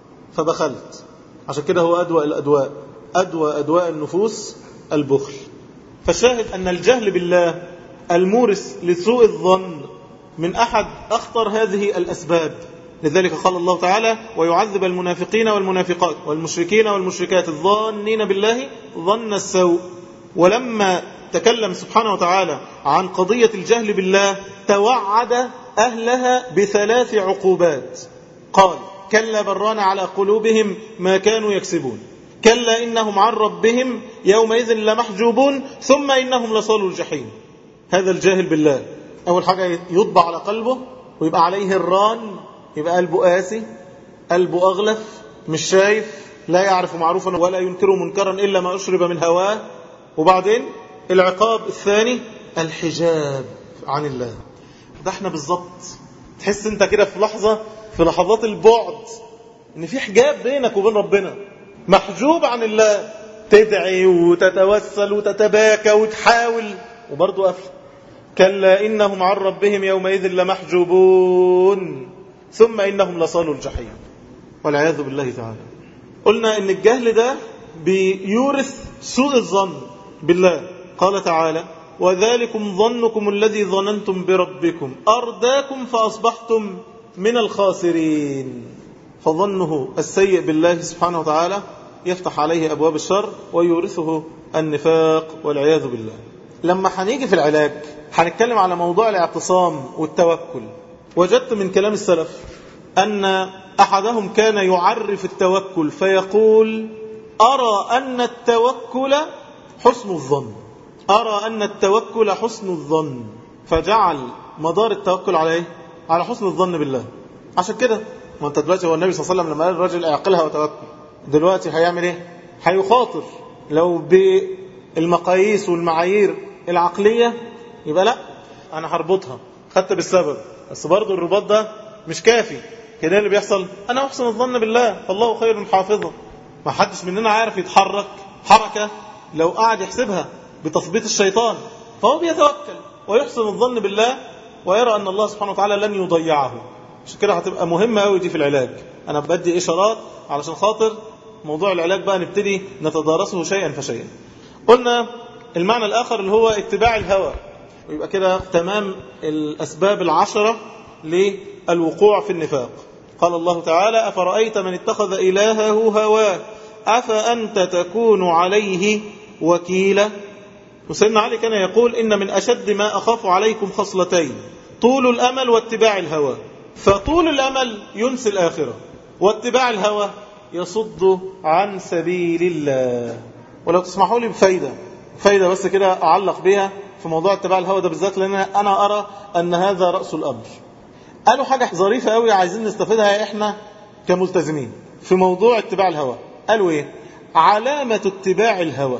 فبخلت عشان كده هو أدوى الأدواء أدوى أدواء النفوس البخل فالشاهد أن الجهل بالله المورث لسوء الظن من أحد أخطر هذه الأسباب لذلك قال الله تعالى ويعذب المنافقين والمنافقات والمشركين والمشركات الظانين بالله ظن السوء ولما تكلم سبحانه وتعالى عن قضية الجهل بالله توعد أهلها بثلاث عقوبات قال كلا بران على قلوبهم ما كانوا يكسبون كلا إنهم عن ربهم يومئذ لمحجوبون ثم إنهم لصالوا الجحيم هذا الجاهل بالله أول حاجة يطبع على قلبه ويبقى عليه الران يبقى قلبه قاسي قلبه أغلف مش شايف لا يعرف معروفا ولا ينكر منكرا إلا ما أشرب من هواه وبعدين العقاب الثاني الحجاب عن الله ده احنا بالظبط تحس انت كده في لحظة في لحظات البعد ان في حجاب بينك وبين ربنا محجوب عن الله تدعي وتتوسل وتتباكى وتحاول وبرضه قفل كلا إنهم عن ربهم يومئذ لمحجوبون ثم إنهم لصالوا الجحيم والعياذ بالله تعالى قلنا إن الجهل ده بيورث سوء الظن بالله قال تعالى وذلكم ظنكم الذي ظننتم بربكم أرداكم فأصبحتم من الخاسرين فظنه السيء بالله سبحانه وتعالى يفتح عليه أبواب الشر ويورثه النفاق والعياذ بالله لما هنيجي في العلاج هنتكلم على موضوع الاعتصام والتوكل وجدت من كلام السلف أن أحدهم كان يعرف التوكل فيقول أرى أن التوكل حسن الظن أرى أن التوكل حسن الظن فجعل مدار التوكل على إيه؟ على حسن الظن بالله عشان كده ما انت دلوقتي هو النبي صلى الله عليه وسلم لما قال الرجل اعقلها وتوكل دلوقتي هيعمل ايه هيخاطر لو بالمقاييس والمعايير العقلية يبقى لا انا هربطها خدت بالسبب بس برضه الرباط ده مش كافي كده اللي بيحصل انا احسن الظن بالله فالله خير حافظا ما حدش مننا عارف يتحرك حركة لو قعد يحسبها بتثبيت الشيطان فهو بيتوكل ويحسن الظن بالله ويرى أن الله سبحانه وتعالى لن يضيعه عشان كده هتبقى مهمة قوي دي في العلاج أنا بدي إشارات علشان خاطر موضوع العلاج بقى نبتدي نتدارسه شيئا فشيئا قلنا المعنى الآخر اللي هو اتباع الهوى ويبقى كده تمام الأسباب العشرة للوقوع في النفاق قال الله تعالى أفرأيت من اتخذ إلهه هواه أفأنت تكون عليه وكيلا وسيدنا علي كان يقول إن من أشد ما أخاف عليكم خصلتين طول الأمل واتباع الهوى فطول الأمل ينسي الآخرة واتباع الهوى يصد عن سبيل الله ولو تسمحوا لي بفايدة فايدة بس كده أعلق بها في موضوع اتباع الهوى ده بالذات لأن أنا أرى أن هذا رأس الأمر قالوا حاجة ظريفة قوي عايزين نستفيدها إحنا كملتزمين في موضوع اتباع الهوى قالوا إيه علامة اتباع الهوى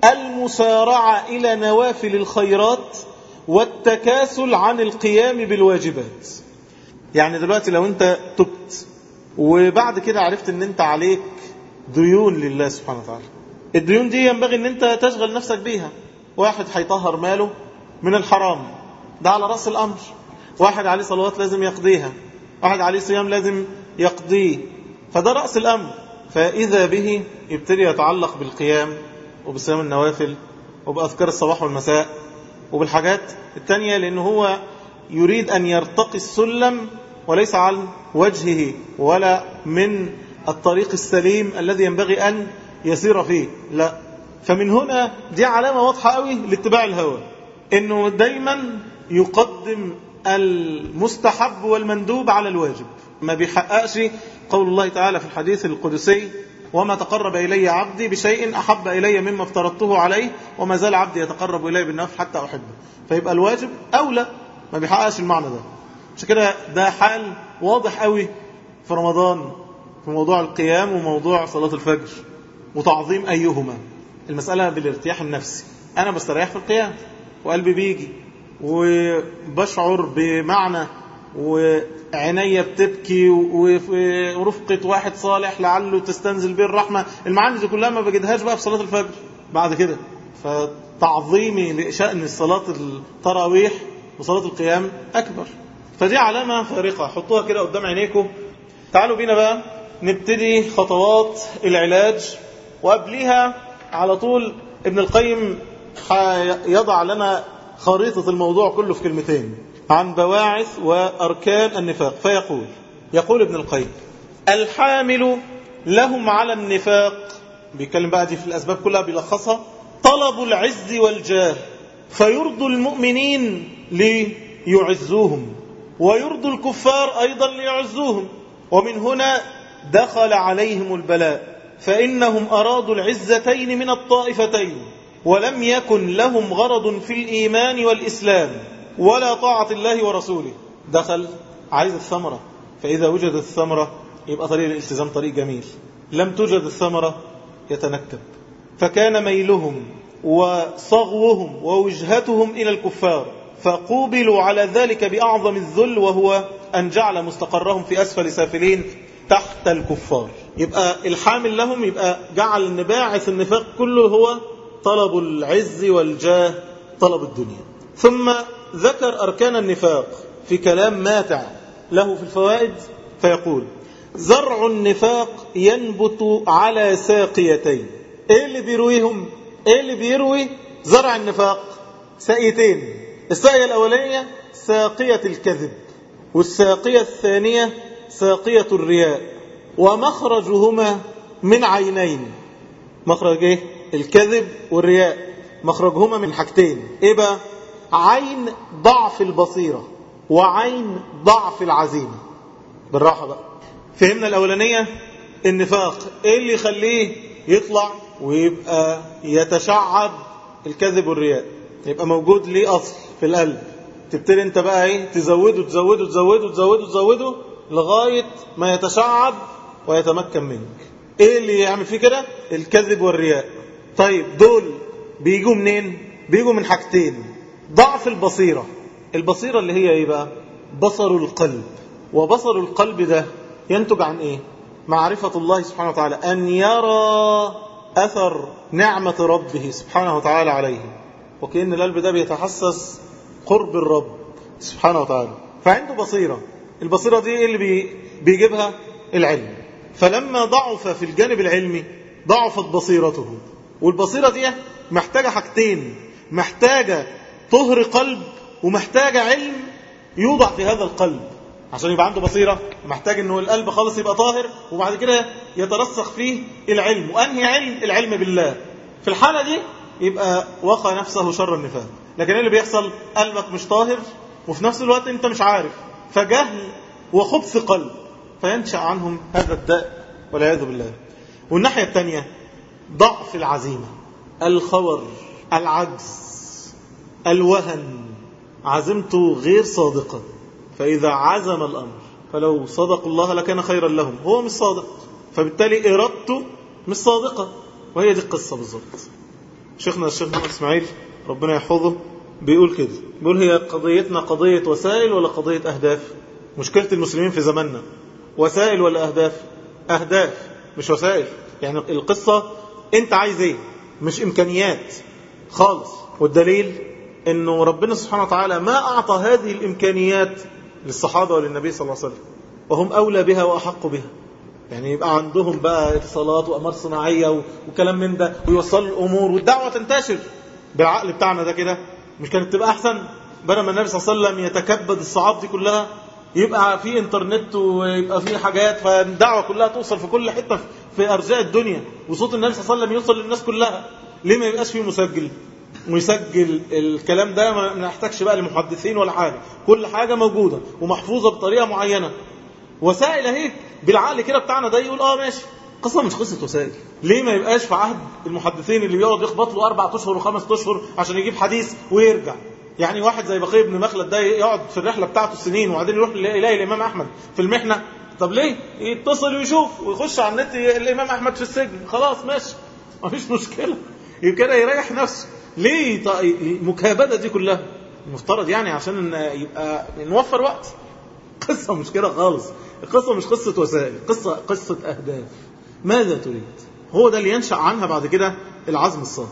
المسارعة إلى نوافل الخيرات والتكاسل عن القيام بالواجبات يعني دلوقتي لو انت تبت وبعد كده عرفت ان انت عليك ديون لله سبحانه وتعالى الديون دي ينبغي ان انت تشغل نفسك بيها واحد هيطهر ماله من الحرام ده على رأس الأمر واحد عليه صلوات لازم يقضيها واحد عليه صيام لازم يقضيه فده رأس الأمر فإذا به يبتدي يتعلق بالقيام وبصيام النوافل وبأذكار الصباح والمساء وبالحاجات التانية لأنه هو يريد أن يرتقي السلم وليس عن وجهه ولا من الطريق السليم الذي ينبغي أن يسير فيه لا فمن هنا دي علامة واضحة قوي لاتباع الهوى انه دايما يقدم المستحب والمندوب على الواجب ما بيحققش قول الله تعالى في الحديث القدسي وما تقرب إلي عبدي بشيء أحب إلي مما افترضته عليه وما زال عبدي يتقرب إلي بالنفل حتى أحبه فيبقى الواجب أولى ما بيحققش المعنى ده عشان كده ده حال واضح قوي في رمضان في موضوع القيام وموضوع صلاة الفجر وتعظيم أيهما المسألة بالارتياح النفسي أنا بستريح في القيام وقلبي بيجي وبشعر بمعنى وعينيا بتبكي ورفقة واحد صالح لعله تستنزل به الرحمة المعاني دي كلها ما بجدهاش بقى في صلاة الفجر بعد كده فتعظيمي لشأن صلاة التراويح وصلاة القيام أكبر فدي علامة فارقة حطوها كده قدام عينيكم تعالوا بينا بقى نبتدي خطوات العلاج وقبليها على طول ابن القيم يضع لنا خريطة الموضوع كله في كلمتين عن بواعث وأركان النفاق فيقول يقول ابن القيم الحامل لهم على النفاق بيتكلم بقى دي في الأسباب كلها بيلخصها طلب العز والجاه فيرضوا المؤمنين ليعزوهم ويرضوا الكفار أيضا ليعزوهم ومن هنا دخل عليهم البلاء فإنهم أرادوا العزتين من الطائفتين ولم يكن لهم غرض في الإيمان والإسلام ولا طاعة الله ورسوله دخل عايز الثمرة فإذا وجدت الثمرة يبقى طريق الالتزام طريق جميل لم توجد الثمرة يتنكب فكان ميلهم وصغوهم ووجهتهم إلى الكفار فقوبلوا على ذلك بأعظم الذل وهو أن جعل مستقرهم في أسفل سافلين تحت الكفار يبقى الحامل لهم يبقى جعل ان باعث النفاق كله هو طلب العز والجاه طلب الدنيا ثم ذكر أركان النفاق في كلام ماتع له في الفوائد فيقول زرع النفاق ينبت على ساقيتين ايه اللي بيرويهم ايه اللي بيروي زرع النفاق ساقيتين الساقية الأولية ساقية الكذب والساقية الثانية ساقية الرياء ومخرجهما من عينين مخرج ايه الكذب والرياء مخرجهما من حاجتين ايه بقى عين ضعف البصيرة وعين ضعف العزيمة بالراحة بقى فهمنا الأولانية النفاق ايه اللي يخليه يطلع ويبقى يتشعب الكذب والرياء يبقى موجود ليه أصل في القلب تبتدي انت بقى ايه تزوده تزوده تزوده تزوده تزوده لغاية ما يتشعب ويتمكن منك ايه اللي يعمل فيه كده الكذب والرياء طيب دول بيجوا منين بيجوا من حاجتين ضعف البصيرة البصيرة اللي هي ايه بقى بصر القلب وبصر القلب ده ينتج عن ايه معرفة الله سبحانه وتعالى أن يرى أثر نعمة ربه سبحانه وتعالى عليه وكأن القلب ده بيتحسس قرب الرب سبحانه وتعالى فعنده بصيرة البصيرة دي اللي بي بيجيبها العلم فلما ضعف في الجانب العلمي ضعفت بصيرته والبصيرة دي محتاجة حاجتين محتاجة طهر قلب ومحتاجة علم يوضع في هذا القلب عشان يبقى عنده بصيرة محتاج انه القلب خالص يبقى طاهر وبعد كده يترسخ فيه العلم وانهي علم العلم بالله في الحالة دي يبقى وقى نفسه شر النفاق لكن اللي بيحصل قلبك مش طاهر وفي نفس الوقت انت مش عارف فجهل وخبث قلب فينشأ عنهم هذا الداء والعياذ بالله والناحية الثانية ضعف العزيمة الخور العجز الوهن عزمته غير صادقة فإذا عزم الأمر فلو صدقوا الله لكان خيرا لهم هو مش صادق فبالتالي إرادته مش صادقة وهي دي القصة بالظبط شيخنا الشيخ محمد إسماعيل ربنا يحفظه بيقول كده بيقول هي قضيتنا قضية وسائل ولا قضية أهداف مشكلة المسلمين في زماننا وسائل ولا أهداف أهداف مش وسائل يعني القصة أنت عايز إيه مش إمكانيات خالص والدليل أنه ربنا سبحانه وتعالى ما أعطى هذه الإمكانيات للصحابة وللنبي صلى الله عليه وسلم وهم أولى بها وأحق بها يعني يبقى عندهم بقى اتصالات وأمار صناعية وكلام من ده ويوصلوا الأمور والدعوة تنتشر بالعقل بتاعنا ده كده مش كانت تبقى أحسن بدل ما النبي صلى الله عليه وسلم يتكبد الصعاب دي كلها يبقى في انترنت ويبقى في حاجات فالدعوة كلها توصل في كل حتة في أرجاء الدنيا وصوت النبي صلى الله عليه وسلم يوصل للناس كلها ليه ما يبقاش فيه مسجل ويسجل الكلام ده ما نحتاجش بقى لمحدثين ولا حاجة كل حاجة موجودة ومحفوظة بطريقة معينة وسائل اهي بالعقل كده بتاعنا ده يقول اه ماشي قصة مش قصة وسائل ليه ما يبقاش في عهد المحدثين اللي بيقعد يخبط له أربع أشهر وخمس أشهر عشان يجيب حديث ويرجع يعني واحد زي بقي بن مخلد ده يقعد في الرحلة بتاعته السنين وبعدين يروح يلاقي الإمام أحمد في المحنة طب ليه يتصل ويشوف ويخش على النت الإمام أحمد في السجن خلاص ماشي ما فيش مشكلة يبقى كده يريح نفسه ليه المكابدة دي كلها المفترض يعني عشان يبقى نوفر وقت قصة مش كده خالص القصة مش قصة وسائل قصة قصة أهداف ماذا تريد هو ده اللي ينشأ عنها بعد كده العزم الصادق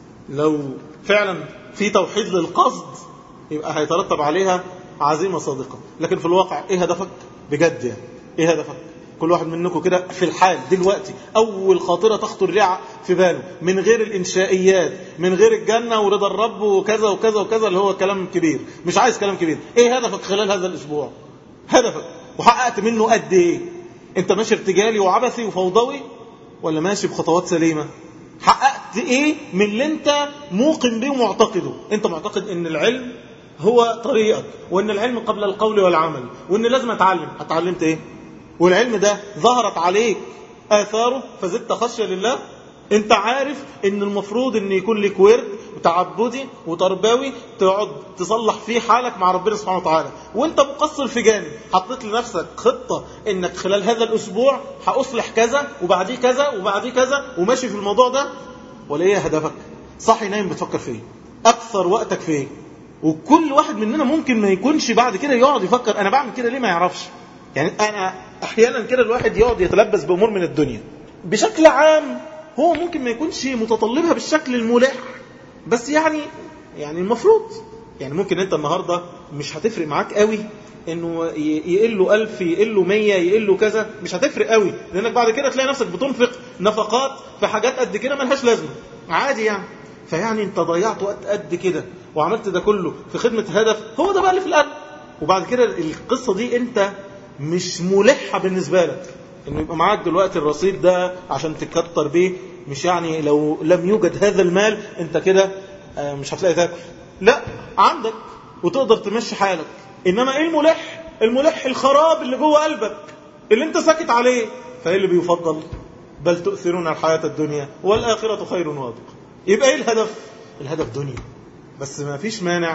لو فعلا في توحيد للقصد يبقى هيترتب عليها عزيمة صادقة لكن في الواقع ايه هدفك بجد يعني ايه هدفك كل واحد منكم كده في الحال دلوقتي اول خاطرة تخطر ليه في باله من غير الانشائيات من غير الجنة ورضا الرب وكذا وكذا وكذا اللي هو كلام كبير مش عايز كلام كبير ايه هدفك خلال هذا الاسبوع هدفك وحققت منه قد ايه انت ماشي ارتجالي وعبثي وفوضوي ولا ماشي بخطوات سليمة حققت ايه من اللي انت موقن به ومعتقده انت معتقد ان العلم هو طريقك وان العلم قبل القول والعمل وان لازم اتعلم اتعلمت ايه والعلم ده ظهرت عليك اثاره فزدت خشية لله انت عارف ان المفروض ان يكون لك ورد وتعبدي وتربوي تقعد تصلح فيه حالك مع ربنا سبحانه وتعالى وانت مقصر في جانب حطيت لنفسك خطة انك خلال هذا الاسبوع هاصلح كذا وبعديه كذا وبعديه كذا وماشي في الموضوع ده ولا ايه هدفك صحي نايم بتفكر في ايه اكثر وقتك في ايه وكل واحد مننا ممكن ما يكونش بعد كده يقعد يفكر انا بعمل كده ليه ما يعرفش يعني انا احيانا كده الواحد يقعد يتلبس بامور من الدنيا بشكل عام هو ممكن ما يكونش متطلبها بالشكل الملح بس يعني يعني المفروض يعني ممكن انت النهاردة مش هتفرق معاك قوي انه يقل له ألف يقل له مية يقل له كذا مش هتفرق قوي لانك بعد كده تلاقي نفسك بتنفق نفقات في حاجات قد كده ملهاش لازمة عادي يعني فيعني انت ضيعت وقت قد كده وعملت ده كله في خدمة هدف هو ده بقى اللي في القلب وبعد كده القصة دي انت مش ملحة بالنسبة لك انه يبقى معاك دلوقتي الرصيد ده عشان تكتر بيه مش يعني لو لم يوجد هذا المال انت كده مش هتلاقي تاكل لا عندك وتقدر تمشي حالك انما ايه الملح الملح الخراب اللي جوه قلبك اللي انت ساكت عليه فايه اللي بيفضل بل تؤثرون الحياة الدنيا والآخرة خير وابقى يبقى ايه الهدف الهدف دنيا بس ما فيش مانع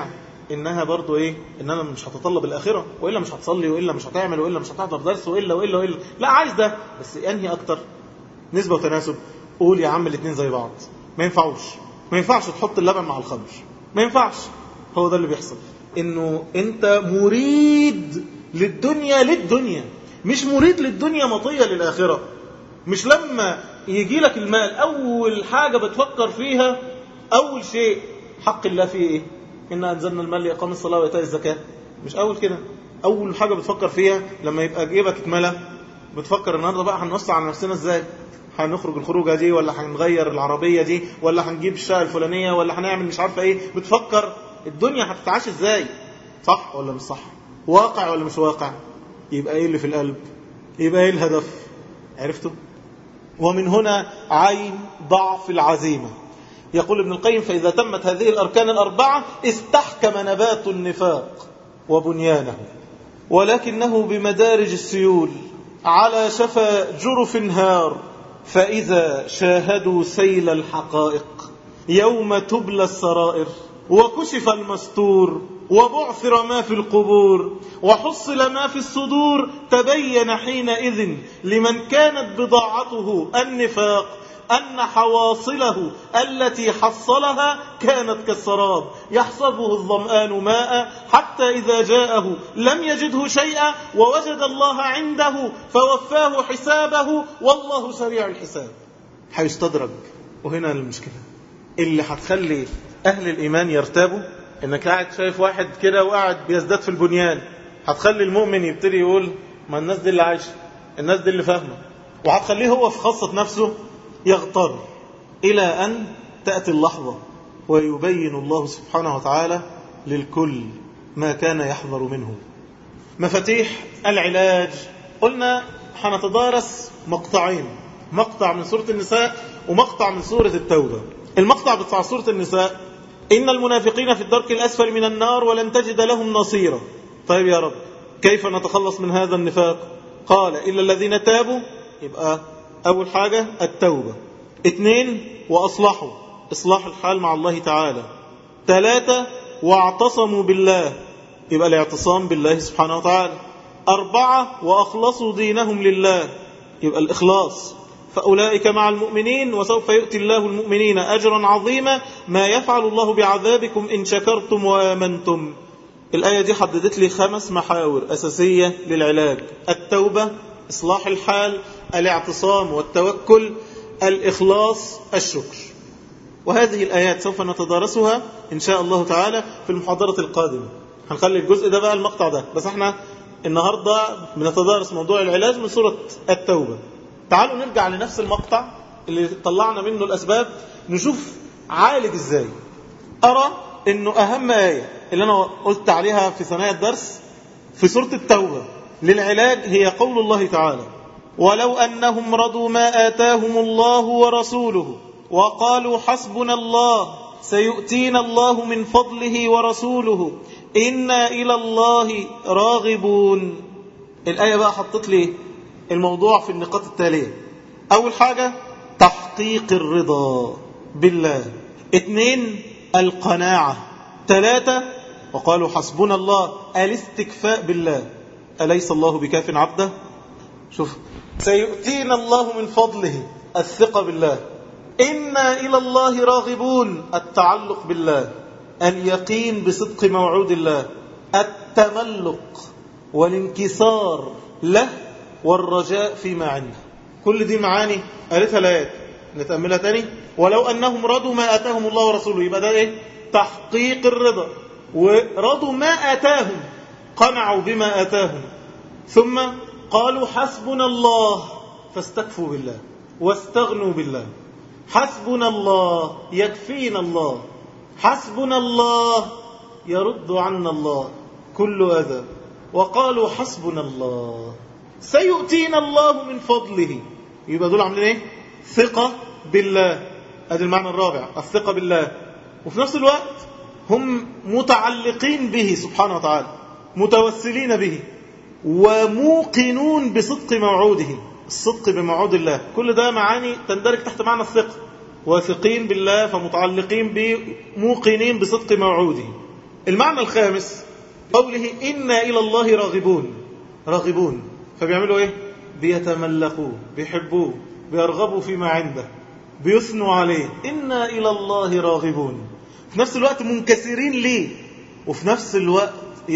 انها برضو ايه ان انا مش هتطلب الاخره والا مش هتصلي والا مش هتعمل والا مش هتحضر درس والا والا والا لا عايز ده بس انهي اكتر نسبه وتناسب قول يا عم الاثنين زي بعض ما ينفعوش ما ينفعش تحط اللبن مع الخمر ما ينفعش هو ده اللي بيحصل انه انت مريد للدنيا للدنيا مش مريد للدنيا مطيه للاخره مش لما يجي لك المال اول حاجه بتفكر فيها اول شيء حق الله فيه ايه إنا أنزلنا المال لإقام الصلاة وإيتاء الزكاة مش أول كده أول حاجة بتفكر فيها لما يبقى جيبك اتملى بتفكر النهارده بقى هنوسع على نفسنا ازاي هنخرج الخروجه دي ولا هنغير العربيه دي ولا هنجيب الشقه الفلانيه ولا هنعمل مش عارفه ايه بتفكر الدنيا هتتعاش ازاي صح ولا مش صح واقع ولا مش واقع يبقى ايه اللي في القلب يبقى ايه الهدف عرفتوا ومن هنا عين ضعف العزيمه يقول ابن القيم فإذا تمت هذه الأركان الأربعة استحكم نبات النفاق وبنيانه ولكنه بمدارج السيول على شفا جرف هار فإذا شاهدوا سيل الحقائق يوم تبلى السرائر وكشف المستور وبعثر ما في القبور وحصل ما في الصدور تبين حينئذ لمن كانت بضاعته النفاق أن حواصله التي حصلها كانت كالسراب يحسبه الظمآن ماء حتى إذا جاءه لم يجده شيئا ووجد الله عنده فوفاه حسابه والله سريع الحساب هيستدرج وهنا المشكلة اللي هتخلي أهل الإيمان يرتابوا إنك قاعد شايف واحد كده وقاعد بيزداد في البنيان هتخلي المؤمن يبتدي يقول ما الناس دي اللي عايشة الناس دي اللي فاهمة وهتخليه هو في خاصة نفسه يغتر إلى أن تأتي اللحظة ويبين الله سبحانه وتعالى للكل ما كان يحذر منه مفاتيح العلاج قلنا هنتدارس مقطعين مقطع من سورة النساء ومقطع من سورة التوبة المقطع بتاع سورة النساء إن المنافقين في الدرك الأسفل من النار ولن تجد لهم نصيرا طيب يا رب كيف نتخلص من هذا النفاق قال إلا الذين تابوا يبقى أول حاجة التوبة اثنين وأصلحوا إصلاح الحال مع الله تعالى ثلاثة واعتصموا بالله يبقى الاعتصام بالله سبحانه وتعالى أربعة وأخلصوا دينهم لله يبقى الإخلاص فأولئك مع المؤمنين وسوف يؤتي الله المؤمنين أجرا عظيما ما يفعل الله بعذابكم إن شكرتم وآمنتم الآية دي حددت لي خمس محاور أساسية للعلاج التوبة إصلاح الحال الاعتصام والتوكل الإخلاص الشكر وهذه الآيات سوف نتدارسها إن شاء الله تعالى في المحاضرة القادمة هنخلي الجزء ده بقى المقطع ده بس احنا النهاردة بنتدارس موضوع العلاج من سورة التوبة تعالوا نرجع لنفس المقطع اللي طلعنا منه الأسباب نشوف عالج ازاي أرى أنه أهم آية اللي أنا قلت عليها في ثنايا الدرس في سورة التوبة للعلاج هي قول الله تعالى ولو أنهم رضوا ما آتاهم الله ورسوله وقالوا حسبنا الله سيؤتينا الله من فضله ورسوله إنا إلى الله راغبون الآية بقى حطت لي الموضوع في النقاط التالية أول حاجة تحقيق الرضا بالله اثنين القناعة ثلاثة وقالوا حسبنا الله الاستكفاء بالله أليس الله بكاف عبده شوف سيؤتينا الله من فضله الثقة بالله إنا إلى الله راغبون التعلق بالله اليقين بصدق موعود الله التملق والانكسار له والرجاء فيما عنده كل دي معاني قالتها الآيات نتأملها تاني ولو أنهم رضوا ما آتاهم الله ورسوله يبقى ده إيه تحقيق الرضا ورضوا ما آتاهم قنعوا بما آتاهم ثم قالوا حسبنا الله فاستكفوا بالله واستغنوا بالله حسبنا الله يكفينا الله حسبنا الله يرد عنا الله كل أذى وقالوا حسبنا الله سيؤتينا الله من فضله يبقى دول عاملين ايه ثقة بالله ادي المعنى الرابع الثقة بالله وفي نفس الوقت هم متعلقين به سبحانه وتعالى متوسلين به وموقنون بصدق موعوده الصدق بموعود الله كل ده معاني تندرج تحت معنى الثقة واثقين بالله فمتعلقين به موقنين بصدق موعوده المعنى الخامس قوله إنا إلى الله راغبون راغبون فبيعملوا إيه بيتملقوه بيحبوه بيرغبوا فيما عنده بيثنوا عليه إنا إلى الله راغبون في نفس الوقت منكسرين ليه وفي نفس الوقت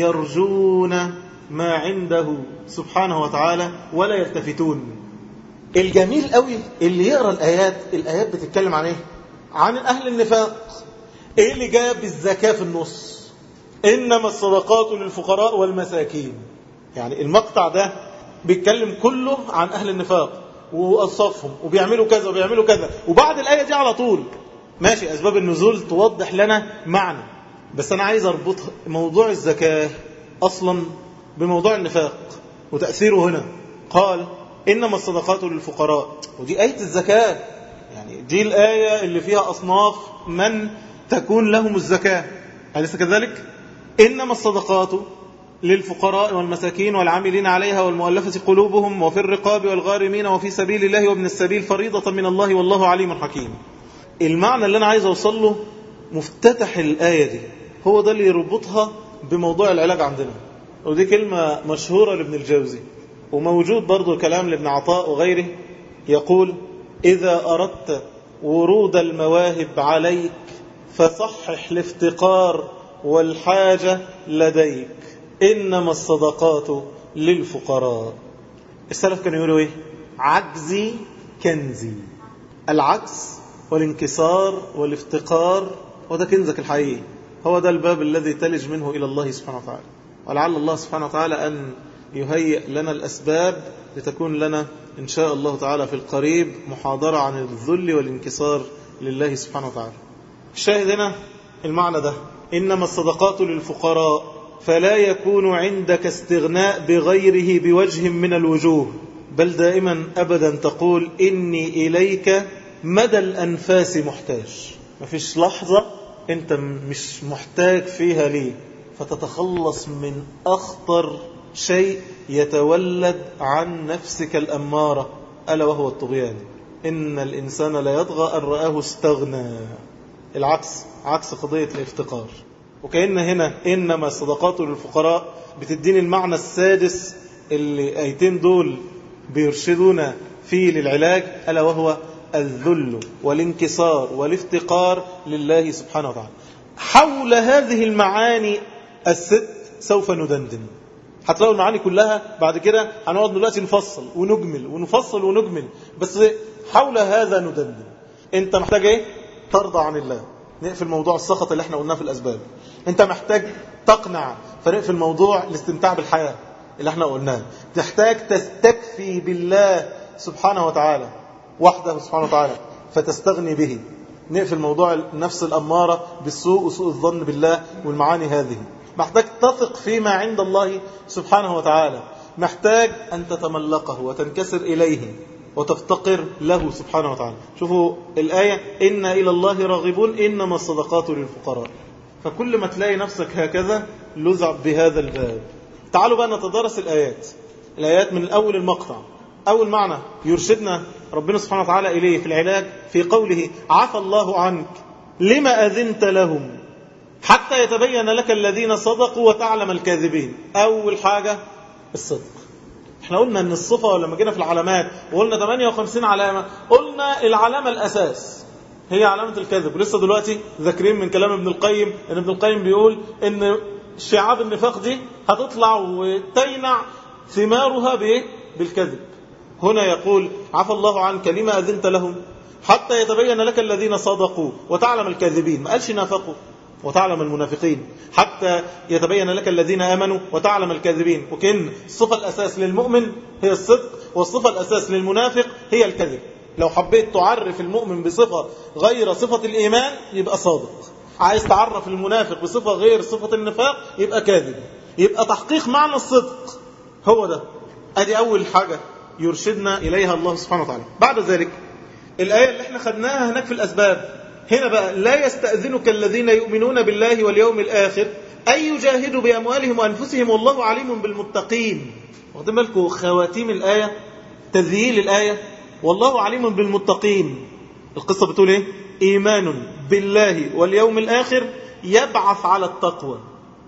يرجون ما عنده سبحانه وتعالى ولا يلتفتون الجميل قوي اللي يقرأ الآيات الآيات بتتكلم عن إيه عن أهل النفاق إيه اللي جاب الزكاة في النص إنما الصدقات للفقراء والمساكين يعني المقطع ده بيتكلم كله عن أهل النفاق وأصفهم وبيعملوا كذا وبيعملوا كذا وبعد الآية دي على طول ماشي أسباب النزول توضح لنا معنى بس أنا عايز أربط موضوع الزكاة أصلا بموضوع النفاق وتأثيره هنا قال إنما الصدقات للفقراء ودي آية الزكاة يعني دي الآية اللي فيها أصناف من تكون لهم الزكاة أليس كذلك؟ إنما الصدقات للفقراء والمساكين والعاملين عليها والمؤلفة قلوبهم وفي الرقاب والغارمين وفي سبيل الله وابن السبيل فريضة من الله والله عليم حكيم المعنى اللي أنا عايز أوصل له مفتتح الآية دي هو ده اللي يربطها بموضوع العلاج عندنا ودي كلمة مشهورة لابن الجوزي وموجود برضو كلام لابن عطاء وغيره يقول إذا أردت ورود المواهب عليك فصحح الافتقار والحاجة لديك إنما الصدقات للفقراء السلف كانوا يقولوا إيه عجزي كنزي العجز والانكسار والافتقار وده كنزك الحقيقي هو ده الباب الذي تلج منه إلى الله سبحانه وتعالى ولعل الله سبحانه وتعالى أن يهيئ لنا الأسباب لتكون لنا إن شاء الله تعالى في القريب محاضرة عن الذل والانكسار لله سبحانه وتعالى الشاهد هنا المعنى ده إنما الصدقات للفقراء فلا يكون عندك استغناء بغيره بوجه من الوجوه بل دائما أبدا تقول إني إليك مدى الأنفاس محتاج ما فيش لحظة أنت مش محتاج فيها ليه فتتخلص من أخطر شيء يتولد عن نفسك الأمارة ألا وهو الطغيان إن الإنسان لا يطغى أن رآه استغنى العكس عكس قضية الافتقار وكأن هنا إنما الصدقات للفقراء بتديني المعنى السادس اللي أيتين دول بيرشدونا فيه للعلاج ألا وهو الذل والانكسار والافتقار لله سبحانه وتعالى حول هذه المعاني الست سوف ندندن هتلاقوا المعاني كلها بعد كده هنقعد دلوقتي نفصل ونجمل ونفصل ونجمل بس حول هذا ندندن انت محتاج ايه ترضى عن الله نقفل موضوع السخط اللي احنا قلناه في الاسباب انت محتاج تقنع فنقفل موضوع الاستمتاع بالحياه اللي احنا قلناه تحتاج تستكفي بالله سبحانه وتعالى وحده سبحانه وتعالى فتستغني به نقفل موضوع النفس الأمارة بالسوء وسوء الظن بالله والمعاني هذه محتاج تثق فيما عند الله سبحانه وتعالى محتاج أن تتملقه وتنكسر إليه وتفتقر له سبحانه وتعالى شوفوا الآية إن إلى الله راغبون إنما الصدقات للفقراء فكل ما تلاقي نفسك هكذا لزع بهذا الباب تعالوا بقى نتدرس الآيات الآيات من أول المقطع أول معنى يرشدنا ربنا سبحانه وتعالى إليه في العلاج في قوله عفى الله عنك لما أذنت لهم حتى يتبين لك الذين صدقوا وتعلم الكاذبين أول حاجة الصدق احنا قلنا ان الصفة لما جينا في العلامات وقلنا 58 علامة قلنا العلامة الأساس هي علامة الكذب ولسه دلوقتي ذاكرين من كلام ابن القيم ان ابن القيم بيقول ان شعاب النفاق دي هتطلع وتينع ثمارها بايه بالكذب هنا يقول عفى الله عنك لما أذنت لهم حتى يتبين لك الذين صدقوا وتعلم الكاذبين ما قالش نافقوا وتعلم المنافقين حتى يتبين لك الذين آمنوا وتعلم الكاذبين وكن الصفة الأساس للمؤمن هي الصدق والصفة الأساس للمنافق هي الكذب لو حبيت تعرف المؤمن بصفة غير صفة الإيمان يبقى صادق عايز تعرف المنافق بصفة غير صفة النفاق يبقى كاذب يبقى تحقيق معنى الصدق هو ده ادي أول حاجة يرشدنا إليها الله سبحانه وتعالى بعد ذلك الآية اللي احنا خدناها هناك في الأسباب هنا بقى لا يستأذنك الذين يؤمنون بالله واليوم الآخر أن يجاهدوا بأموالهم وأنفسهم والله عليم بالمتقين واخدين بالكم خواتيم الآية تذييل الآية والله عليم بالمتقين القصة بتقول إيه إيمان بالله واليوم الآخر يبعث على التقوى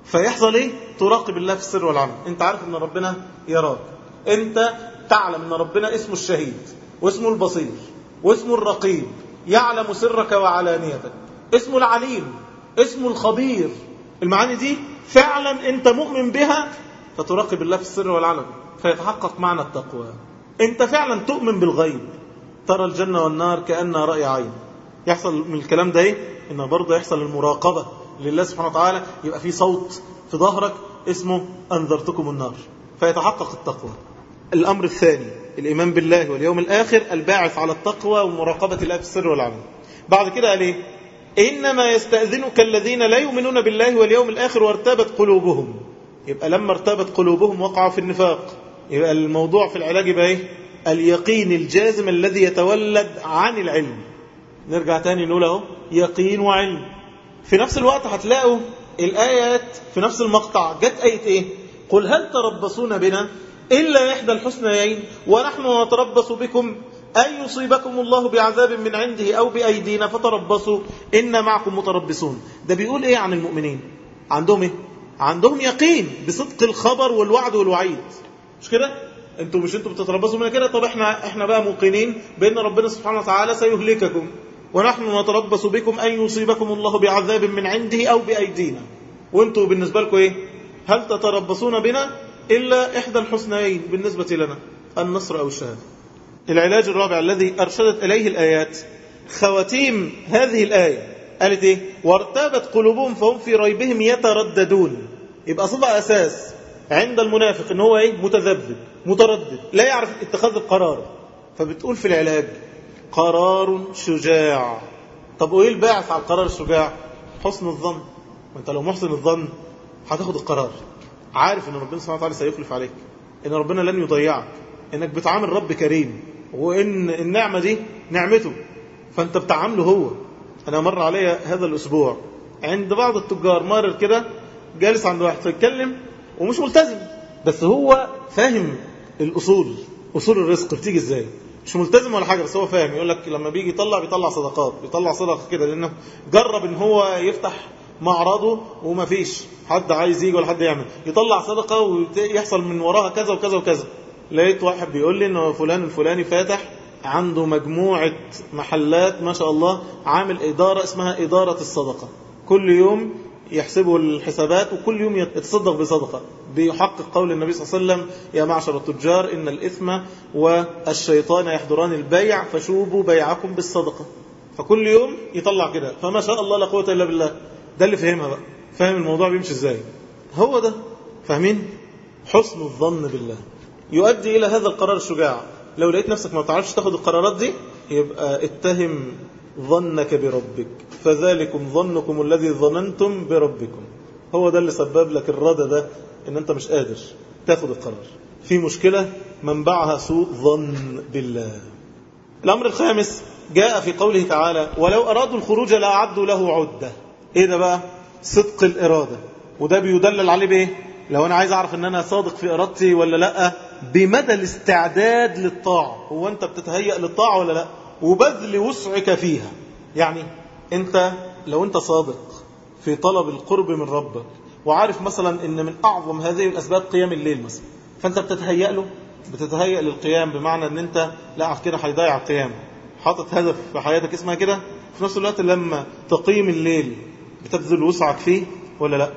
فيحصل ايه تراقب الله في السر والعلن انت عارف ان ربنا يراك انت تعلم ان ربنا اسمه الشهيد واسمه البصير واسمه الرقيب يعلم سرك وعلانيتك اسمه العليم اسمه الخبير المعاني دي فعلا انت مؤمن بها فتراقب الله في السر والعلن فيتحقق معنى التقوى انت فعلا تؤمن بالغيب ترى الجنة والنار كأنها رأي عين يحصل من الكلام ده ايه ان برضه يحصل المراقبة لله سبحانه وتعالى يبقى في صوت في ظهرك اسمه أنذرتكم النار فيتحقق التقوى الأمر الثاني الإيمان بالله واليوم الآخر الباعث على التقوى ومراقبة الله في السر والعلن بعد كده قال ايه إنما يستأذنك الذين لا يؤمنون بالله واليوم الآخر وارتابت قلوبهم يبقى لما ارتابت قلوبهم وقعوا في النفاق يبقى الموضوع في العلاج يبقى ايه اليقين الجازم الذي يتولد عن العلم نرجع تاني نقول اهو يقين وعلم في نفس الوقت هتلاقوا الآيات في نفس المقطع جت آية ايه قل هل تربصون بنا إلا إحدى الحسنيين ونحن نتربص بكم أن يصيبكم الله بعذاب من عنده أو بأيدينا فتربصوا إن معكم متربصون ده بيقول إيه عن المؤمنين عندهم إيه عندهم يقين بصدق الخبر والوعد والوعيد مش كده انتوا مش انتوا بتتربصوا من كده طب احنا احنا بقى موقنين بان ربنا سبحانه وتعالى سيهلككم ونحن نتربص بكم ان يصيبكم الله بعذاب من عنده او بايدينا وانتوا بالنسبه لكم ايه هل تتربصون بنا الا احدى الحسنيين بالنسبه لنا النصر او الشهاده العلاج الرابع الذي ارشدت اليه الايات خواتيم هذه الايه قالت ايه وارتابت قلوبهم فهم في ريبهم يترددون يبقى صدق اساس عند المنافق ان هو ايه متذبذب متردد لا يعرف اتخاذ القرار فبتقول في العلاج قرار شجاع طب وايه الباعث على القرار الشجاع حسن الظن وانت لو محسن الظن هتاخد القرار عارف ان ربنا سبحانه وتعالى سيخلف عليك ان ربنا لن يضيعك انك بتعامل رب كريم وان النعمه دي نعمته فانت بتعامله هو انا مر عليا هذا الاسبوع عند بعض التجار مارر كده جالس عند واحد فيتكلم ومش ملتزم بس هو فاهم الاصول اصول الرزق بتيجي ازاي مش ملتزم ولا حاجه بس هو فاهم يقول لك لما بيجي يطلع بيطلع صدقات بيطلع صدقه كده لانه جرب ان هو يفتح معرضه وما فيش حد عايز يجي ولا حد يعمل يطلع صدقه ويحصل من وراها كذا وكذا وكذا لقيت واحد بيقول لي ان فلان الفلاني فاتح عنده مجموعه محلات ما شاء الله عامل اداره اسمها اداره الصدقه كل يوم يحسبوا الحسابات وكل يوم يتصدق بصدقة بيحقق قول النبي صلى الله عليه وسلم يا معشر التجار إن الإثم والشيطان يحضران البيع فشوبوا بيعكم بالصدقة فكل يوم يطلع كده فما شاء الله لا قوة إلا بالله ده اللي فهمها بقى فاهم الموضوع بيمشي ازاي هو ده فاهمين حسن الظن بالله يؤدي إلى هذا القرار الشجاع لو لقيت نفسك ما بتعرفش تاخد القرارات دي يبقى اتهم ظنك بربك فذلكم ظنكم الذي ظننتم بربكم هو ده اللي سبب لك الردى ده ان انت مش قادر تاخد القرار في مشكلة منبعها سوء ظن بالله الأمر الخامس جاء في قوله تعالى ولو أرادوا الخروج لأعدوا له عدة إيه ده بقى صدق الإرادة وده بيدلل عليه بإيه لو أنا عايز أعرف أن أنا صادق في إرادتي ولا لا بمدى الاستعداد للطاعة هو أنت بتتهيأ للطاعة ولا لا وبذل وسعك فيها يعني أنت لو أنت صادق في طلب القرب من ربك وعارف مثلا أن من أعظم هذه الأسباب قيام الليل مثلا فأنت بتتهيأ له بتتهيأ للقيام بمعنى أن أنت لا كده هيضيع القيام حاطط هدف في حياتك اسمها كده في نفس الوقت لما تقيم الليل بتبذل وسعك فيه ولا لا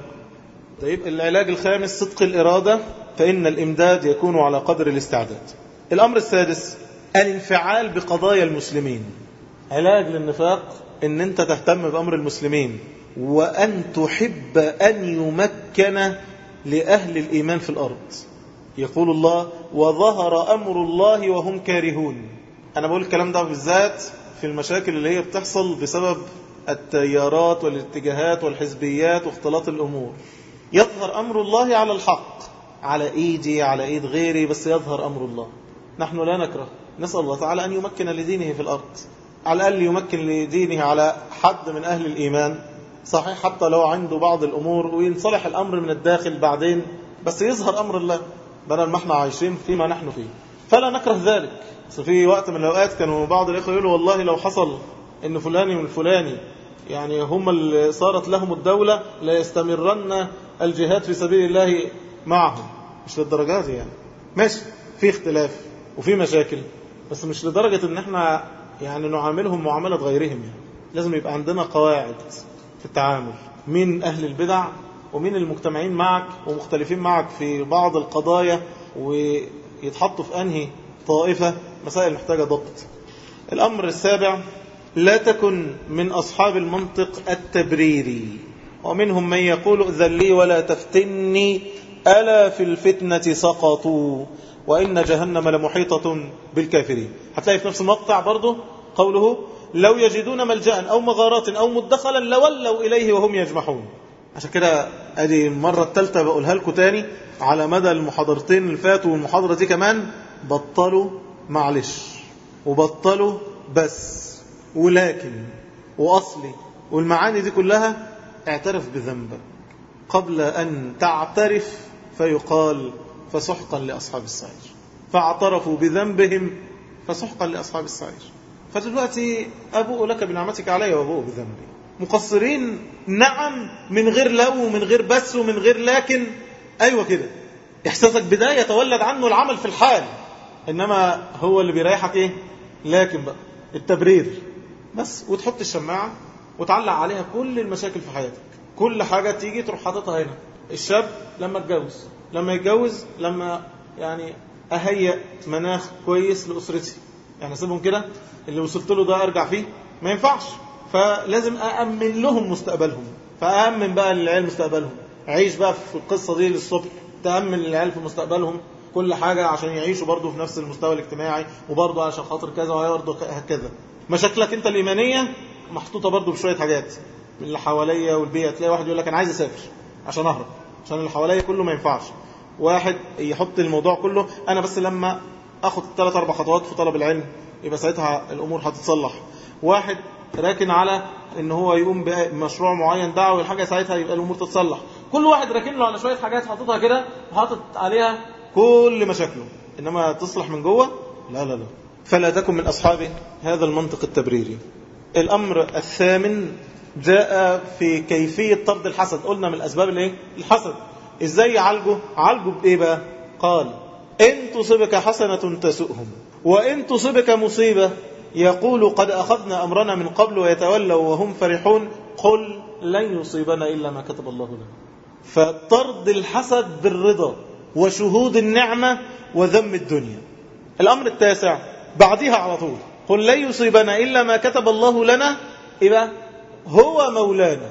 طيب العلاج الخامس صدق الإرادة فإن الإمداد يكون على قدر الاستعداد الأمر السادس الانفعال بقضايا المسلمين علاج للنفاق ان انت تهتم بأمر المسلمين وأن تحب أن يمكن لأهل الإيمان في الأرض يقول الله وظهر أمر الله وهم كارهون أنا بقول الكلام ده بالذات في المشاكل اللي هي بتحصل بسبب التيارات والاتجاهات والحزبيات واختلاط الأمور يظهر أمر الله على الحق على إيدي على إيد غيري بس يظهر أمر الله نحن لا نكره نسأل الله تعالى أن يمكن لدينه في الأرض على الأقل يمكن لدينه على حد من أهل الإيمان صحيح حتى لو عنده بعض الأمور وينصلح الأمر من الداخل بعدين بس يظهر أمر الله بدل ما احنا عايشين فيما نحن فيه فلا نكره ذلك بس في وقت من الأوقات كانوا بعض الإخوة يقولوا والله لو حصل إن فلاني من فلاني يعني هم اللي صارت لهم الدولة لا يستمرن الجهاد في سبيل الله معهم مش للدرجات دي يعني ماشي في اختلاف وفي مشاكل بس مش لدرجة ان احنا يعني نعاملهم معاملة غيرهم يعني لازم يبقى عندنا قواعد في التعامل مين أهل البدع ومين المجتمعين معك ومختلفين معك في بعض القضايا ويتحطوا في أنهي طائفة مسائل محتاجة ضبط الأمر السابع لا تكن من أصحاب المنطق التبريري ومنهم من يقول ائذن لي ولا تفتني ألا في الفتنة سقطوا وإن جهنم لمحيطة بالكافرين هتلاقي في نفس المقطع برضه قوله لو يجدون ملجأ أو مغارات أو مدخلا لولوا إليه وهم يجمحون عشان كده ادي المرة الثالثة بقولها لكم تاني على مدى المحاضرتين اللي فاتوا والمحاضرة دي كمان بطلوا معلش وبطلوا بس ولكن وأصلي والمعاني دي كلها اعترف بذنبك قبل أن تعترف فيقال فسحقا لأصحاب السعير فاعترفوا بذنبهم فسحقا لأصحاب السعير فدلوقتي أبوء لك بنعمتك علي وأبوء بذنبي مقصرين نعم من غير لو ومن غير بس ومن غير لكن أيوة كده إحساسك بداية يتولد عنه العمل في الحال إنما هو اللي بيريحك إيه لكن بقى التبرير بس وتحط الشماعة وتعلق عليها كل المشاكل في حياتك كل حاجة تيجي تروح حاططها هنا الشاب لما اتجوز لما يتجوز لما يعني أهيئ مناخ كويس لأسرتي يعني اسيبهم كده اللي وصلت له ده أرجع فيه ما ينفعش فلازم أأمن لهم مستقبلهم فأأمن بقى للعيال مستقبلهم عيش بقى في القصة دي للصبح تأمن للعيال في مستقبلهم كل حاجة عشان يعيشوا برضه في نفس المستوى الاجتماعي وبرضه عشان خاطر كذا وبرضه هكذا مشاكلك انت الإيمانية محطوطة برضه بشوية حاجات من اللي حواليا والبيئة تلاقي واحد يقول لك أنا عايز أسافر عشان أهرب عشان اللي حواليا كله ما ينفعش واحد يحط الموضوع كله أنا بس لما أخد ثلاث أربع خطوات في طلب العلم يبقى ساعتها الأمور هتتصلح واحد راكن على ان هو يقوم بمشروع معين دعوي الحاجه ساعتها يبقى الامور تتصلح كل واحد راكن له على شويه حاجات حاططها كده وحاطط عليها كل مشاكله انما تصلح من جوه لا لا لا فلا تكن من اصحاب هذا المنطق التبريري الامر الثامن جاء في كيفيه طرد الحسد قلنا من الاسباب الايه الحسد ازاي يعالجه عالجه بايه بقى قال ان تصبك حسنه تسؤهم وان تصبك مصيبه يقول قد أخذنا أمرنا من قبل ويتولوا وهم فرحون قل لن يصيبنا إلا ما كتب الله لنا فطرد الحسد بالرضا وشهود النعمة وذم الدنيا الأمر التاسع بعدها على طول قل لن يصيبنا إلا ما كتب الله لنا إذا هو مولانا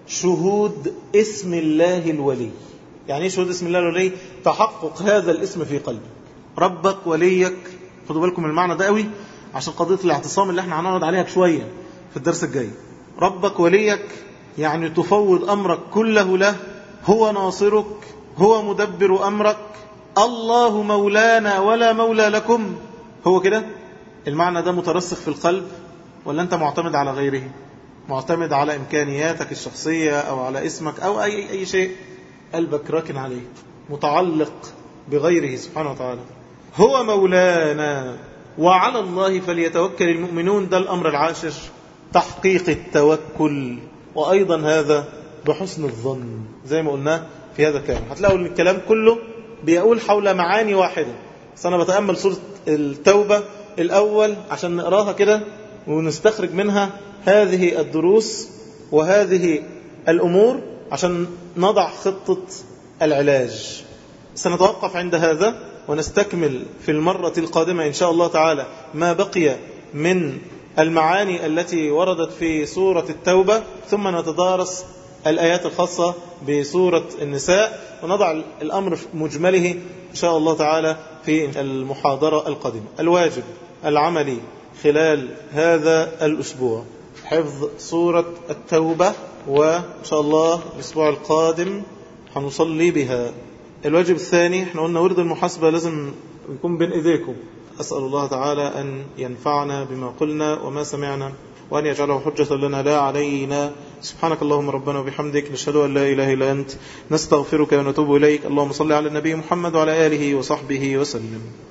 شهود اسم الله الولي يعني ايه شهود اسم الله الولي تحقق هذا الاسم في قلبك ربك وليك خدوا بالكم المعنى ده قوي عشان قضية الاعتصام اللي احنا هنقعد عليها شوية في الدرس الجاي ربك وليك يعني تفوض أمرك كله له هو ناصرك هو مدبر أمرك الله مولانا ولا مولى لكم هو كده المعنى ده مترسخ في القلب ولا أنت معتمد على غيره معتمد على إمكانياتك الشخصية أو على اسمك أو أي, أي شيء قلبك راكن عليه متعلق بغيره سبحانه وتعالى هو مولانا وعلى الله فليتوكل المؤمنون ده الأمر العاشر تحقيق التوكل وأيضا هذا بحسن الظن زي ما قلنا في هذا الكلام هتلاقوا ان الكلام كله بيقول حول معاني واحدة بس أنا بتأمل سورة التوبة الأول عشان نقراها كده ونستخرج منها هذه الدروس وهذه الأمور عشان نضع خطة العلاج سنتوقف عند هذا ونستكمل في المرة القادمة إن شاء الله تعالى ما بقي من المعاني التي وردت في سورة التوبة ثم نتدارس الآيات الخاصة بسورة النساء ونضع الأمر مجمله إن شاء الله تعالى في المحاضرة القادمة الواجب العملي خلال هذا الأسبوع حفظ سورة التوبة وإن شاء الله الأسبوع القادم هنصلي بها الواجب الثاني احنا قلنا ورد المحاسبة لازم يكون بين ايديكم أسأل الله تعالى أن ينفعنا بما قلنا وما سمعنا وأن يجعله حجة لنا لا علينا سبحانك اللهم ربنا وبحمدك نشهد أن لا إله إلا أنت نستغفرك ونتوب إليك اللهم صل على النبي محمد وعلى آله وصحبه وسلم